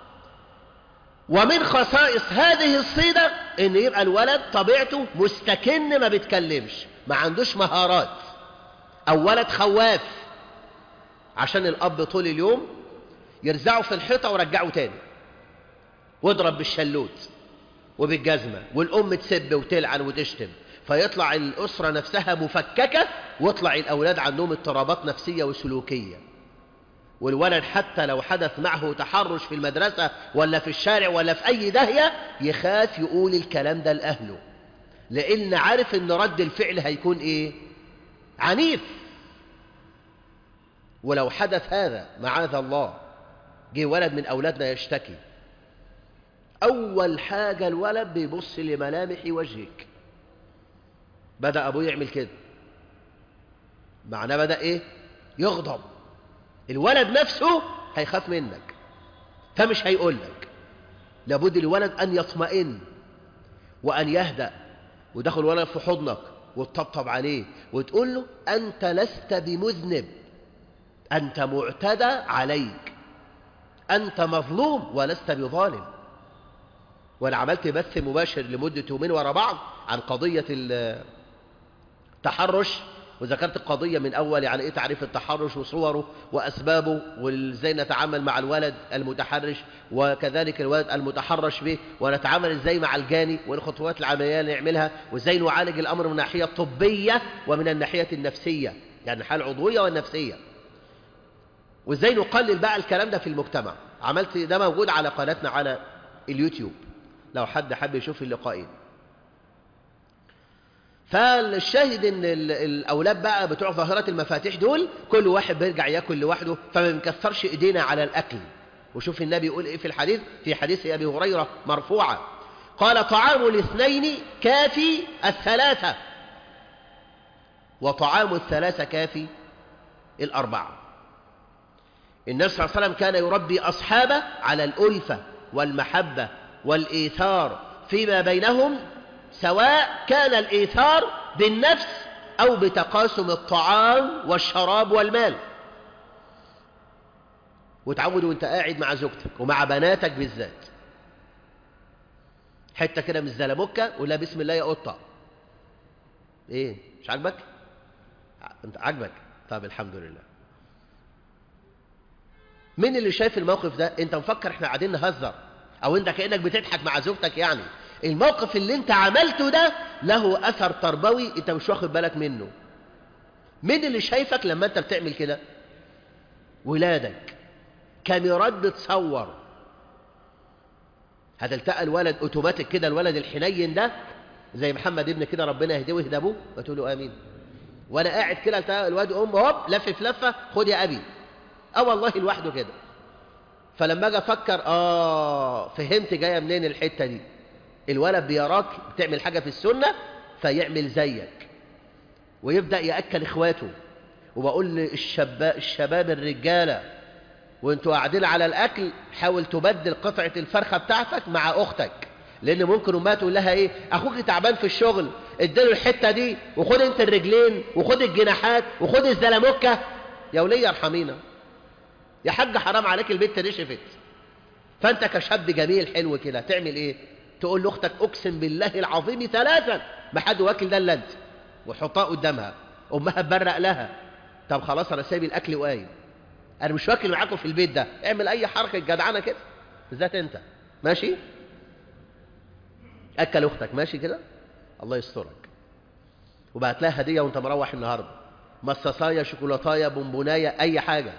ومن خصائص هذه الصيدة ان يبقى الولد طبيعته مستكن ما بيتكلمش ما عندوش مهارات او ولد خواف عشان الاب طول اليوم يرزعه في الحيطة ورجعه تاني واضرب بالشلوت وبالجزمة والأم تسب وتلعن وتشتم فيطلع الأسرة نفسها مفككة واطلع الأولاد عندهم اضطرابات نفسية وسلوكية والولد حتى لو حدث معه تحرش في المدرسة ولا في الشارع ولا في أي داهية يخاف يقول الكلام ده لأهله لأن عارف أن رد الفعل هيكون إيه عنيف ولو حدث هذا معاذ الله جه ولد من أولادنا يشتكي أول حاجة الولد بيبص لملامح وجهك بدأ أبوه يعمل كده معناه بدأ إيه يغضب الولد نفسه هيخاف منك فمش هيقول لك لابد الولد أن يطمئن وأن يهدأ ودخل الولد في حضنك وتطبطب عليه وتقول له أنت لست بمذنب أنت معتدى عليك أنت مظلوم ولست بظالم وأنا عملت بث مباشر لمدة يومين ورا بعض عن قضية التحرش وذكرت القضية من أول يعني إيه تعريف التحرش وصوره وأسبابه وإزاي نتعامل مع الولد المتحرش وكذلك الولد المتحرش به ونتعامل إزاي مع الجاني والخطوات العملية اللي نعملها وإزاي نعالج الأمر من الناحية الطبية ومن الناحية النفسية يعني الحالة العضوية والنفسية وإزاي نقلل بقى الكلام ده في المجتمع عملت ده موجود على قناتنا على اليوتيوب لو حد حب يشوف اللقاءين فالشاهد ان الاولاد بقى بتوع ظاهره المفاتيح دول كل واحد بيرجع ياكل لوحده فما بنكثرش ايدينا على الاكل وشوف النبي يقول ايه في الحديث في حديث ابي هريره مرفوعا قال طعام الاثنين كافي الثلاثه وطعام الثلاثه كافي الاربعه النبي صلى الله عليه وسلم كان يربي اصحابه على الالفه والمحبه والايثار فيما بينهم سواء كان الإيثار بالنفس أو بتقاسم الطعام والشراب والمال وتعود وانت قاعد مع زوجتك ومع بناتك بالذات حتة كده من الزلموكة ولا بسم الله يا قطة ايه مش عاجبك انت عاجبك طب الحمد لله مين اللي شايف الموقف ده انت مفكر احنا قاعدين نهزر او انت كأنك بتضحك مع زوجتك يعني الموقف اللي انت عملته ده له اثر تربوي انت مش واخد بالك منه مين اللي شايفك لما انت بتعمل كده ولادك كاميرات بتصور هتلتقى الولد اوتوماتيك كده الولد الحنين ده زي محمد ابن كده ربنا يهديه ويهدى ابوه وتقول له امين وانا قاعد كده التقى الواد ام هوب لفف لفه خد يا ابي اه والله لوحده كده فلما اجي افكر اه فهمت جايه منين الحته دي الولد بيراك بتعمل حاجة في السنة فيعمل زيك ويبدأ يأكل إخواته وبقول للشباب الشباب الرجالة وانتوا قاعدين على الأكل حاول تبدل قطعة الفرخة بتاعتك مع أختك لأن ممكن أمها تقول لها إيه أخوك تعبان في الشغل اديله الحتة دي وخد أنت الرجلين وخد الجناحات وخد الزلموكة يا ولية ارحمينا يا حاج حرام عليك البنت نشفت فانت كشاب جميل حلو كده تعمل ايه تقول لاختك اقسم بالله العظيم ثلاثا ما حد واكل ده الا انت وحطها قدامها امها تبرق لها طب خلاص انا سايب الاكل وقايم انا مش واكل معاكم في البيت ده اعمل اي حركه جدعانه كده بالذات انت ماشي اكل اختك ماشي كده الله يسترك وبعت لها هديه وانت مروح النهارده مصاصايه شوكولاتايه بونبونايه اي حاجه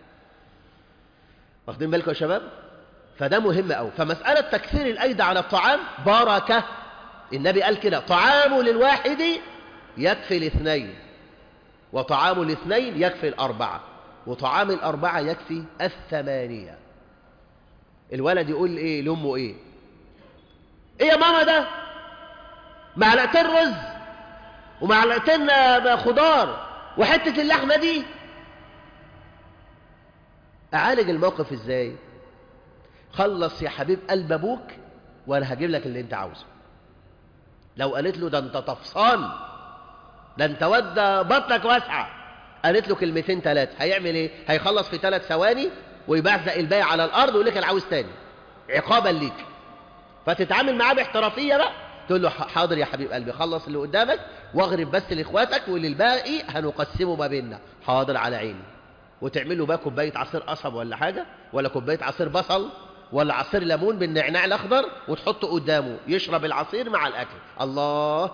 واخدين بالكم يا شباب فده مهم قوي فمساله تكثير الايدي على الطعام بركه النبي قال كده طعام للواحد يكفي الاثنين وطعام الاثنين يكفي الاربعه وطعام الاربعه يكفي الثمانيه الولد يقول ايه لامه ايه ايه يا ماما ده معلقتين رز ومعلقتين خضار وحته اللحمه دي اعالج الموقف ازاي خلص يا حبيب قلب ابوك وانا هجيب لك اللي انت عاوزه لو قالت له ده انت طفصان ده انت ود بطنك واسعه قالت له كلمتين ثلاثه هيعمل ايه هيخلص في ثلاث ثواني ويبعزق الباقي على الارض ويقول لك انا عاوز تاني عقابا ليك فتتعامل معاه باحترافيه بقى تقول له حاضر يا حبيب قلبي خلص اللي قدامك واغرب بس لاخواتك وللباقي هنقسمه ما بيننا حاضر على عيني وتعمل له بقى كوبايه عصير قصب ولا حاجه ولا كوبايه عصير بصل ولا عصير ليمون بالنعناع الاخضر وتحطه قدامه يشرب العصير مع الاكل الله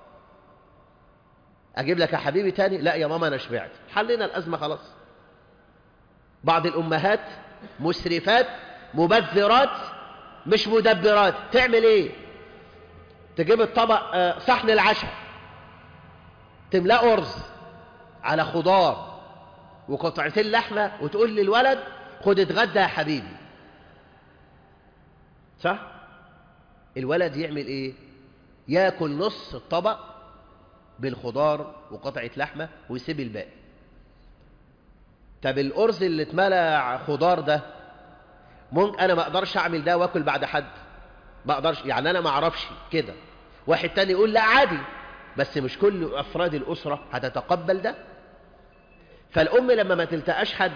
اجيب لك يا حبيبي تاني لا يا ماما انا شبعت حلينا الازمه خلاص بعض الامهات مسرفات مبذرات مش مدبرات تعمل ايه تجيب الطبق صحن العشاء تملاه ارز على خضار وقطعتين لحمه وتقول للولد خد اتغدى يا حبيبي صح الولد يعمل ايه ياكل نص الطبق بالخضار وقطعه لحمه ويسيب الباقي طب الارز اللي اتملى خضار ده ممكن انا ما اقدرش اعمل ده واكل بعد حد ما اقدرش يعني انا ما اعرفش كده واحد تاني يقول لا عادي بس مش كل افراد الاسره هتتقبل ده فالام لما ما تلتقاش حد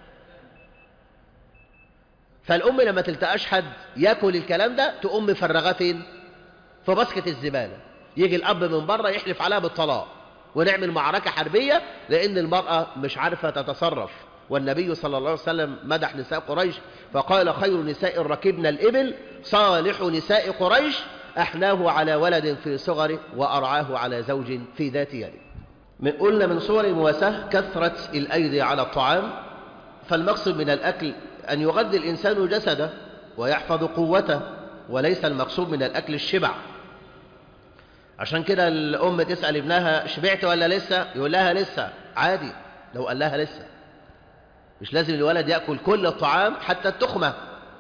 فالام لما تلتقاش حد ياكل الكلام ده تقوم مفرغاه فين في باسكت الزباله يجي الاب من بره يحلف عليها بالطلاق ونعمل معركه حربيه لان المراه مش عارفه تتصرف والنبي صلى الله عليه وسلم مدح نساء قريش فقال خير نساء ركبنا الإبل صالح نساء قريش أحناه على ولد في صغره وأرعاه على زوج في ذات يده من قلنا من صور المواساة كثرة الأيدي على الطعام فالمقصد من الأكل أن يغذي الإنسان جسده ويحفظ قوته وليس المقصود من الأكل الشبع عشان كده الأم تسأل ابنها شبعت ولا لسه يقول لها لسه عادي لو قال لها لسه مش لازم الولد يأكل كل الطعام حتى التخمة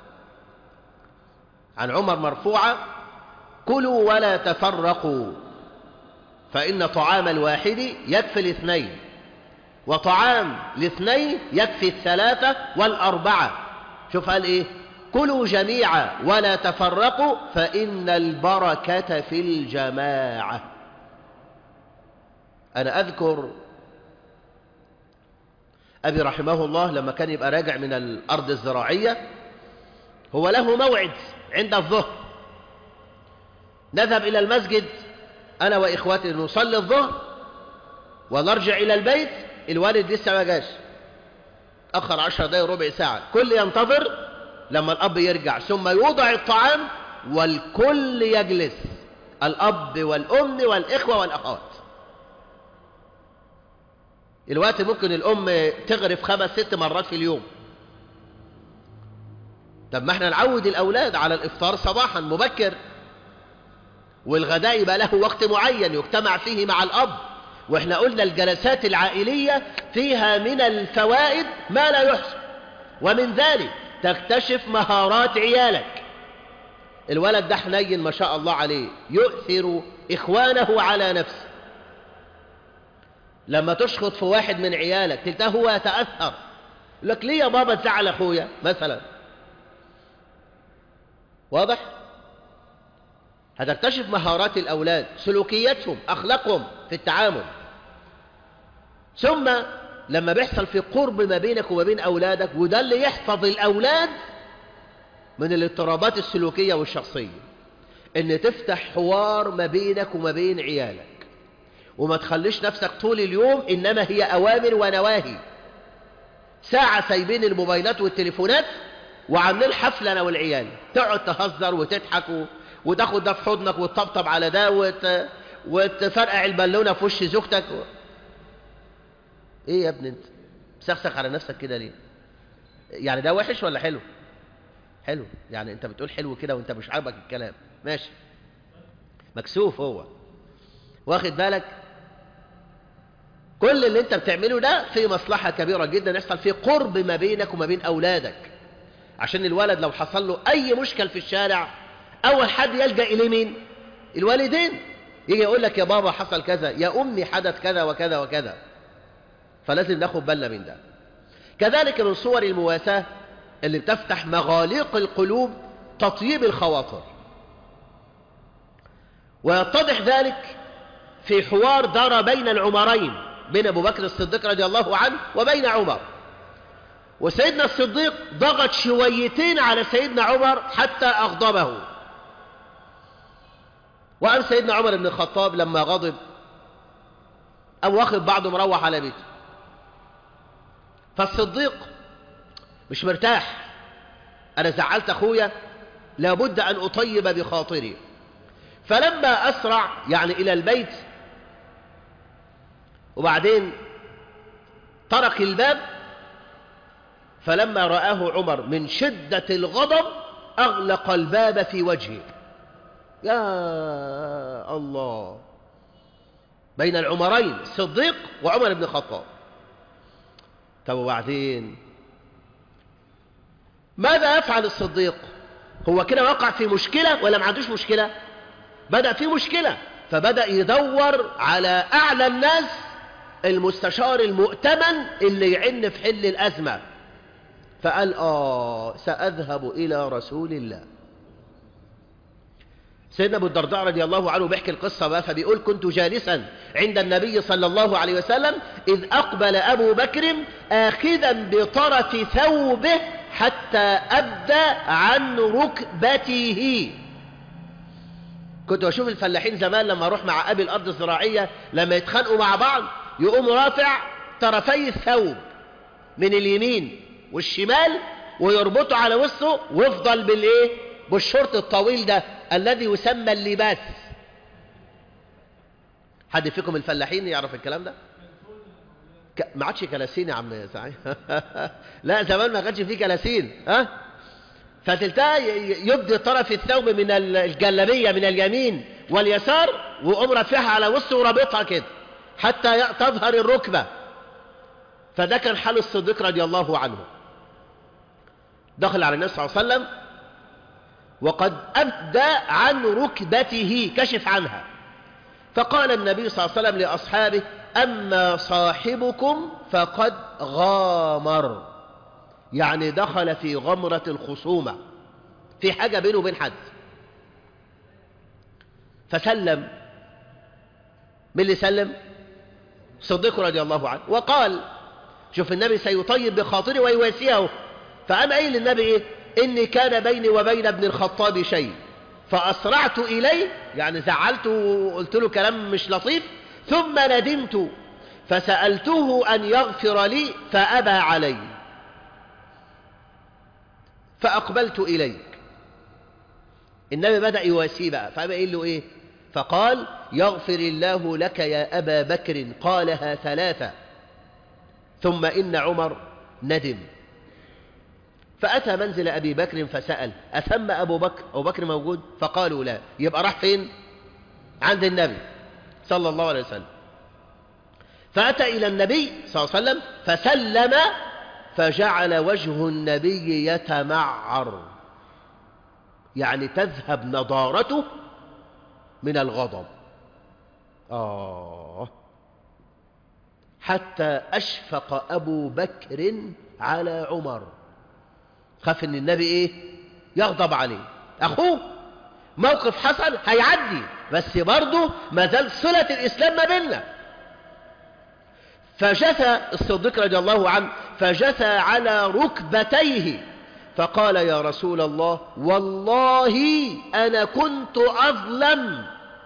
عن عمر مرفوعة كلوا ولا تفرقوا فإن طعام الواحد يكفي الاثنين وطعام الاثنين يكفي الثلاثة والأربعة شوف قال إيه كلوا جميعا ولا تفرقوا فإن البركة في الجماعة أنا أذكر أبي رحمه الله لما كان يبقى راجع من الأرض الزراعية هو له موعد عند الظهر نذهب إلى المسجد أنا وإخواتي نصلي الظهر ونرجع إلى البيت الوالد لسه ما جاش أخر عشر دقايق ربع ساعة كل ينتظر لما الأب يرجع ثم يوضع الطعام والكل يجلس الأب والأم والإخوة والأخوات الوقت ممكن الأم تغرف خمس ست مرات في اليوم طب ما احنا نعود الأولاد على الإفطار صباحا مبكر والغداء يبقى له وقت معين يجتمع فيه مع الأب واحنا قلنا الجلسات العائلية فيها من الفوائد ما لا يحصى ومن ذلك تكتشف مهارات عيالك الولد ده حنين ما شاء الله عليه يؤثر إخوانه على نفسه لما تشخط في واحد من عيالك تلتاه هو يتأثر لك ليه يا بابا تزعل أخويا مثلا واضح هتكتشف مهارات الأولاد سلوكياتهم أخلاقهم في التعامل ثم لما بيحصل في قرب ما بينك وما بين أولادك وده اللي يحفظ الأولاد من الاضطرابات السلوكية والشخصية ان تفتح حوار ما بينك وما بين عيالك وما تخليش نفسك طول اليوم إنما هي أوامر ونواهي ساعة سايبين الموبايلات والتليفونات وعاملين حفلة أنا والعيال تقعد تهزر وتضحك و... وتاخد ده في حضنك وتطبطب على ده وت... وتفرقع البالونة في وش زوجتك و... ايه يا ابني انت سخسخ على نفسك كده ليه يعني ده وحش ولا حلو حلو يعني انت بتقول حلو كده وانت مش عاجبك الكلام ماشي مكسوف هو واخد بالك كل اللي انت بتعمله ده في مصلحة كبيرة جدا يحصل فيه قرب ما بينك وما بين أولادك عشان الولد لو حصل له أي مشكل في الشارع أول حد يلجأ إليه مين الوالدين يجي يقول لك يا بابا حصل كذا يا أمي حدث كذا وكذا وكذا فلازم ناخد بالنا من ده كذلك من صور المواساة اللي بتفتح مغاليق القلوب تطيب الخواطر ويتضح ذلك في حوار دار بين العمرين بين أبو بكر الصديق رضي الله عنه وبين عمر وسيدنا الصديق ضغط شويتين على سيدنا عمر حتى أغضبه وقام سيدنا عمر بن الخطاب لما غضب أو واخد بعضه مروح على بيته فالصديق مش مرتاح أنا زعلت أخويا لابد أن أطيب بخاطري فلما أسرع يعني إلى البيت وبعدين طرق الباب فلما رآه عمر من شدة الغضب أغلق الباب في وجهه يا الله بين العمرين الصديق وعمر بن الخطاب طب وبعدين ماذا يفعل الصديق هو كده وقع في مشكلة ولا ما عندوش مشكلة بدأ في مشكلة فبدأ يدور على أعلى الناس المستشار المؤتمن اللي يعن في حل الأزمة فقال آه سأذهب إلى رسول الله سيدنا أبو الدرداء رضي الله عنه بيحكي القصة بقى فبيقول كنت جالسا عند النبي صلى الله عليه وسلم إذ أقبل أبو بكر آخذا بطرف ثوبه حتى أبدى عن ركبته كنت أشوف الفلاحين زمان لما أروح مع أبي الأرض الزراعية لما يتخانقوا مع بعض يقوم رافع طرفي الثوب من اليمين والشمال ويربطه على وسطه ويفضل بالإيه بالشورت الطويل ده الذي يسمى اللباس حد فيكم الفلاحين يعرف الكلام ده ك... ما عادش كلاسين يا عم سعيد لا زمان ما كانش فيه كلاسين ها فتلتها يبدي طرف الثوب من الجلابيه من اليمين واليسار وقوم رافعها على وسطه ورابطها كده حتى تظهر الركبه فده كان حال الصديق رضي الله عنه دخل على النبي صلى الله عليه وسلم وقد أبدى عن ركبته كشف عنها فقال النبي صلى الله عليه وسلم لأصحابه أما صاحبكم فقد غامر يعني دخل في غمرة الخصومة في حاجة بينه وبين حد فسلم من اللي سلم صديق رضي الله عنه وقال شوف النبي سيطيب بخاطري ويواسيه فقام قايل للنبي ايه إني كان بيني وبين ابن الخطاب شيء فأسرعت إليه يعني زعلته وقلت له كلام مش لطيف ثم ندمت فسألته أن يغفر لي فأبى علي فأقبلت إليك النبي بدأ يواسيه بقى فأبى قال له إيه فقال يغفر الله لك يا أبا بكر قالها ثلاثة ثم إن عمر ندم فأتى منزل أبي بكر فسأل أثم أبو بكر أبو بكر موجود فقالوا لا يبقى راح فين عند النبي صلى الله عليه وسلم فأتى إلى النبي صلى الله عليه وسلم فسلم فجعل وجه النبي يتمعر يعني تذهب نضارته من الغضب آه حتى أشفق أبو بكر على عمر خاف ان النبي ايه يغضب عليه اخوه موقف حصل هيعدي بس برضه ما زال صلة الاسلام ما بيننا فجثى الصديق رضي الله عنه فجثى على ركبتيه فقال يا رسول الله والله أنا كنت أظلم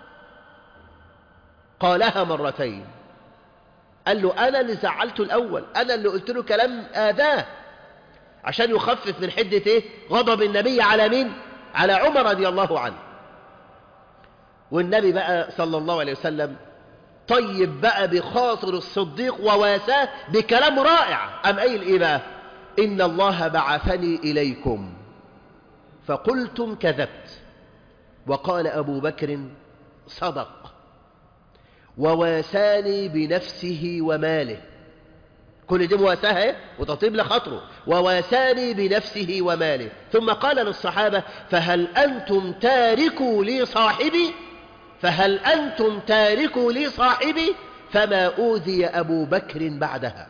قالها مرتين قال له أنا اللي زعلته الأول أنا اللي قلت له كلام آذاه عشان يخفف من حدة إيه؟ غضب النبي على مين على عمر رضي الله عنه والنبي بقى صلى الله عليه وسلم طيب بقى بخاطر الصديق وواساه بكلام رائع أم قايل إيه بقى إن الله بعثني إليكم فقلتم كذبت وقال أبو بكر صدق وواساني بنفسه وماله كل دي مواساة ايه وتطيب لخطره وواساني بنفسه وماله ثم قال للصحابة فهل أنتم تاركوا لي صاحبي فهل أنتم تاركوا لي صاحبي فما أوذي أبو بكر بعدها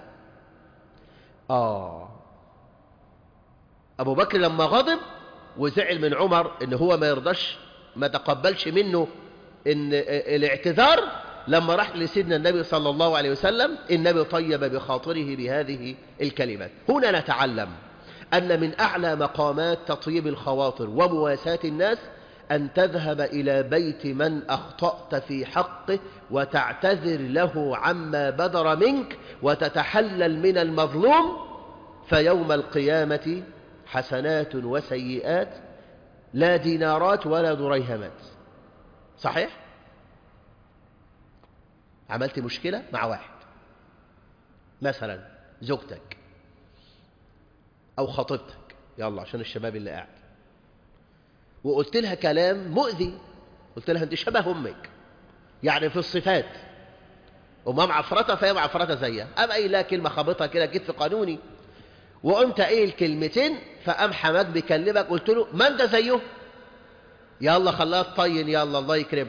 آه أبو بكر لما غضب وزعل من عمر إن هو ما يرضاش ما تقبلش منه إن الاعتذار لما راح لسيدنا النبي صلى الله عليه وسلم النبي طيب بخاطره بهذه الكلمات هنا نتعلم أن من أعلى مقامات تطيب الخواطر ومواساة الناس أن تذهب إلى بيت من أخطأت في حقه وتعتذر له عما بدر منك وتتحلل من المظلوم فيوم القيامة حسنات وسيئات لا دينارات ولا دريهمات صحيح؟ عملت مشكلة مع واحد مثلا زوجتك أو خطيبتك يلا عشان الشباب اللي قاعد وقلت لها كلام مؤذي قلت لها انت شبه امك يعني في الصفات وما معفرتها فهي معفرتها زيها قام قايل لها كلمه خابطها كده كتف قانوني وقمت قايل كلمتين فقام حماك بيكلمك قلت له ما انت زيه يلا خلاها تطين يلا الله يكرمك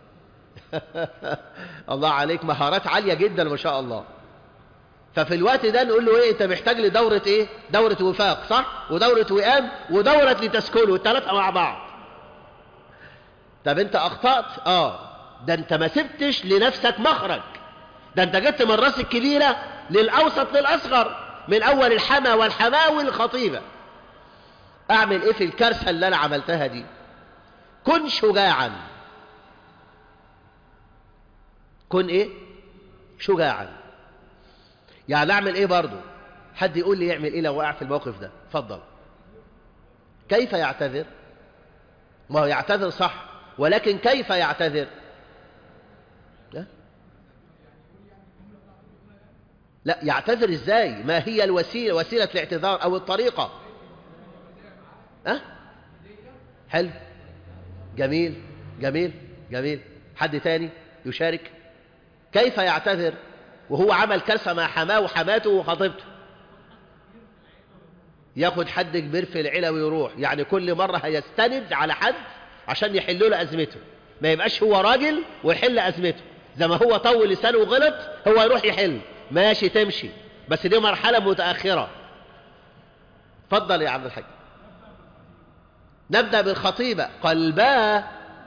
الله عليك مهارات عاليه جدا ما شاء الله ففي الوقت ده نقول له ايه انت محتاج لدورة ايه دورة وفاق صح ودورة وئام ودورة لتسكنوا الثلاثة مع بعض طب انت اخطأت اه ده انت ما سبتش لنفسك مخرج ده انت جبت من الراس الكبيرة للاوسط للاصغر من اول الحما والحماوي الخطيبة اعمل ايه في الكارثة اللي انا عملتها دي كن شجاعا كن ايه شجاعا يعني اعمل ايه برضو حد يقول لي يعمل ايه لو وقع في الموقف ده اتفضل كيف يعتذر ما هو يعتذر صح ولكن كيف يعتذر لا لا يعتذر ازاي ما هي الوسيله وسيله الاعتذار او الطريقه ها أه؟ حلو جميل جميل جميل حد تاني يشارك كيف يعتذر وهو عمل كارثه مع حماه وحماته وخطيبته ياخد حد كبير في العيله ويروح يعني كل مره هيستند على حد عشان يحل له ازمته ما يبقاش هو راجل ويحل ازمته زي ما هو طول لسانه وغلط هو يروح يحل ماشي تمشي بس دي مرحله متاخره اتفضل يا عبد الحاج نبدا بالخطيبه قلبها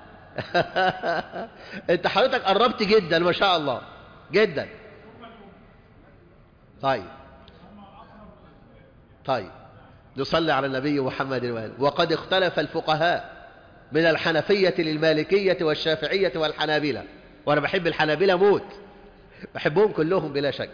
انت حضرتك قربت جدا ما شاء الله جدا طيب طيب نصلي على النبي محمد وآله وقد اختلف الفقهاء من الحنفية للمالكية والشافعية والحنابلة وأنا بحب الحنابلة موت بحبهم كلهم بلا شك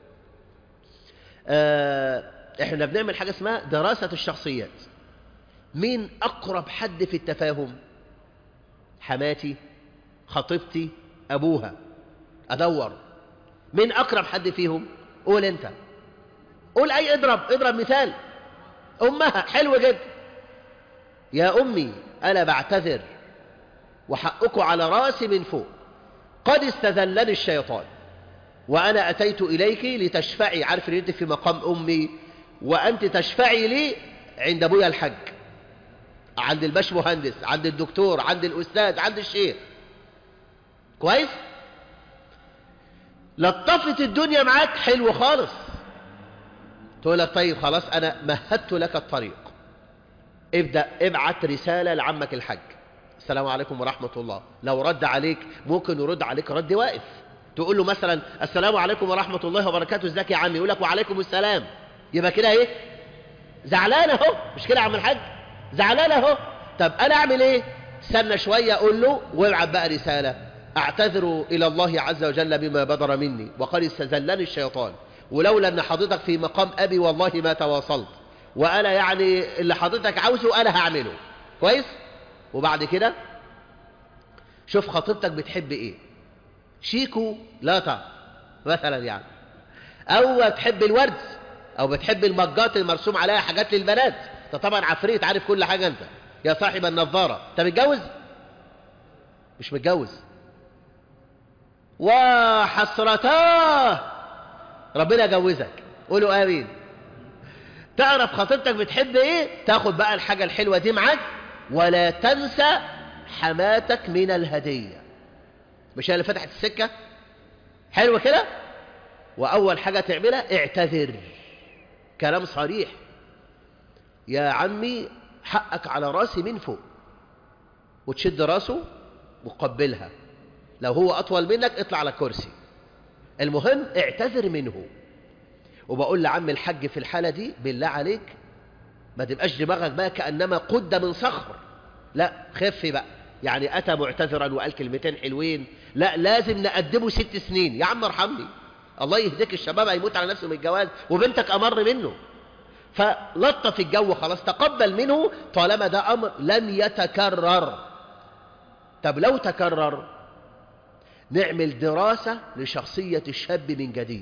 آه احنا بنعمل حاجة اسمها دراسة الشخصيات مين أقرب حد في التفاهم حماتي خطيبتي أبوها أدور مين أقرب حد فيهم قول أنت قول أي اضرب اضرب مثال أمها حلو جدا يا أمي أنا بعتذر وحقك على راسي من فوق قد استذلني الشيطان وأنا أتيت إليك لتشفعي عارف ان أنت في مقام أمي وأنت تشفعي لي عند أبويا الحج عند الباش مهندس عند الدكتور عند الأستاذ عند الشيخ كويس لطفت الدنيا معاك حلو خالص تقول لك طيب خلاص أنا مهدت لك الطريق ابدأ ابعت رسالة لعمك الحج السلام عليكم ورحمة الله لو رد عليك ممكن يرد عليك رد واقف تقول له مثلا السلام عليكم ورحمة الله وبركاته ازيك يا عمي يقول لك وعليكم السلام يبقى كده ايه زعلان اهو مش كده يا عم الحاج زعلان اهو طب انا اعمل ايه استنى شوية اقول له وابعت بقى رسالة اعتذر الى الله عز وجل بما بدر مني وقد استزلني الشيطان ولولا ان حضرتك في مقام ابي والله ما تواصلت وانا يعني اللي حضرتك عاوزه انا هعمله كويس وبعد كده شوف خطيبتك بتحب ايه شيكو لاتا مثلا يعني او تحب الورد او بتحب المجات المرسوم عليها حاجات للبنات انت طبعا عفريت عارف كل حاجه انت يا صاحب النظاره انت متجوز مش متجوز وحسرتاه ربنا يجوزك قولوا امين تعرف خطيبتك بتحب ايه تاخد بقى الحاجه الحلوه دي معاك ولا تنسى حماتك من الهديه مش هي اللي فتحت السكه حلوه كده واول حاجه تعملها اعتذر كلام صريح يا عمي حقك على راسي من فوق وتشد راسه وقبلها لو هو أطول منك اطلع على كرسي المهم اعتذر منه وبقول لعم الحج في الحالة دي بالله عليك ما تبقاش دماغك بقى كأنما قد من صخر لا خف بقى يعني أتى معتذرا وقال كلمتين حلوين لا لازم نقدمه ست سنين يا عم ارحمني الله يهديك الشباب هيموت على نفسه من الجواز وبنتك أمر منه فلطف الجو خلاص تقبل منه طالما ده أمر لن يتكرر طب لو تكرر نعمل دراسة لشخصية الشاب من جديد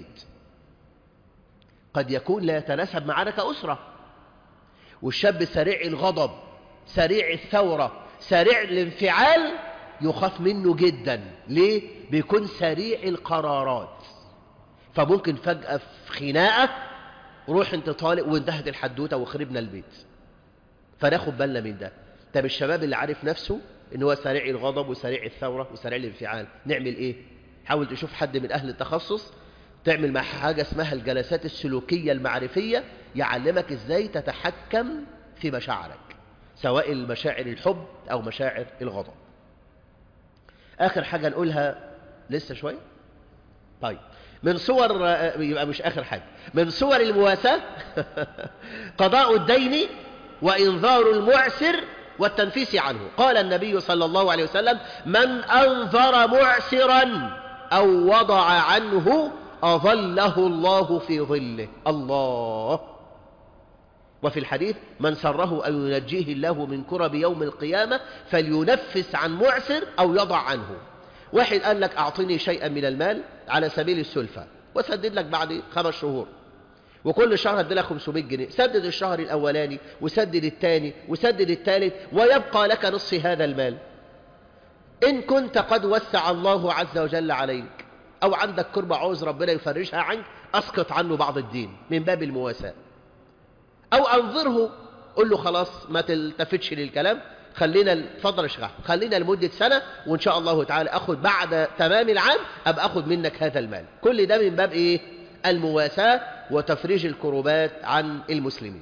قد يكون لا يتناسب معنا كأسرة والشاب سريع الغضب سريع الثورة سريع الانفعال يخاف منه جدا ليه؟ بيكون سريع القرارات فممكن فجأة في خناقة روح انت طالق وانتهت الحدوتة وخربنا البيت فناخد بالنا من ده طب الشباب اللي عارف نفسه ان هو سريع الغضب وسريع الثورة وسريع الانفعال نعمل ايه حاول تشوف حد من اهل التخصص تعمل مع حاجة اسمها الجلسات السلوكية المعرفية يعلمك ازاي تتحكم في مشاعرك سواء المشاعر الحب او مشاعر الغضب اخر حاجة نقولها لسه شوية طيب من صور يبقى مش آخر حاجة من صور المواساة قضاء الدين وإنذار المعسر والتنفيس عنه قال النبي صلى الله عليه وسلم من أنظر معسرا أو وضع عنه أظله الله في ظله الله وفي الحديث من سره أن ينجيه الله من كرب يوم القيامة فلينفس عن معسر أو يضع عنه واحد قال لك أعطني شيئا من المال على سبيل السلفة وسدد لك بعد خمس شهور وكل شهر هدي لك 500 جنيه سدد الشهر الأولاني وسدد الثاني وسدد الثالث ويبقى لك نصف هذا المال إن كنت قد وسع الله عز وجل عليك أو عندك كربة عوز ربنا يفرجها عنك أسقط عنه بعض الدين من باب المواساة أو أنظره قل له خلاص ما تلتفتش للكلام خلينا اتفضل يا شيخ خلينا لمدة سنة وإن شاء الله تعالى أخذ بعد تمام العام أبقى أخذ منك هذا المال كل ده من باب إيه المواساة وتفريج الكروبات عن المسلمين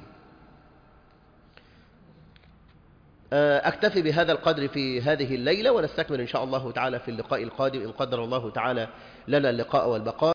أكتفي بهذا القدر في هذه الليلة ونستكمل إن شاء الله تعالى في اللقاء القادم إن قدر الله تعالى لنا اللقاء والبقاء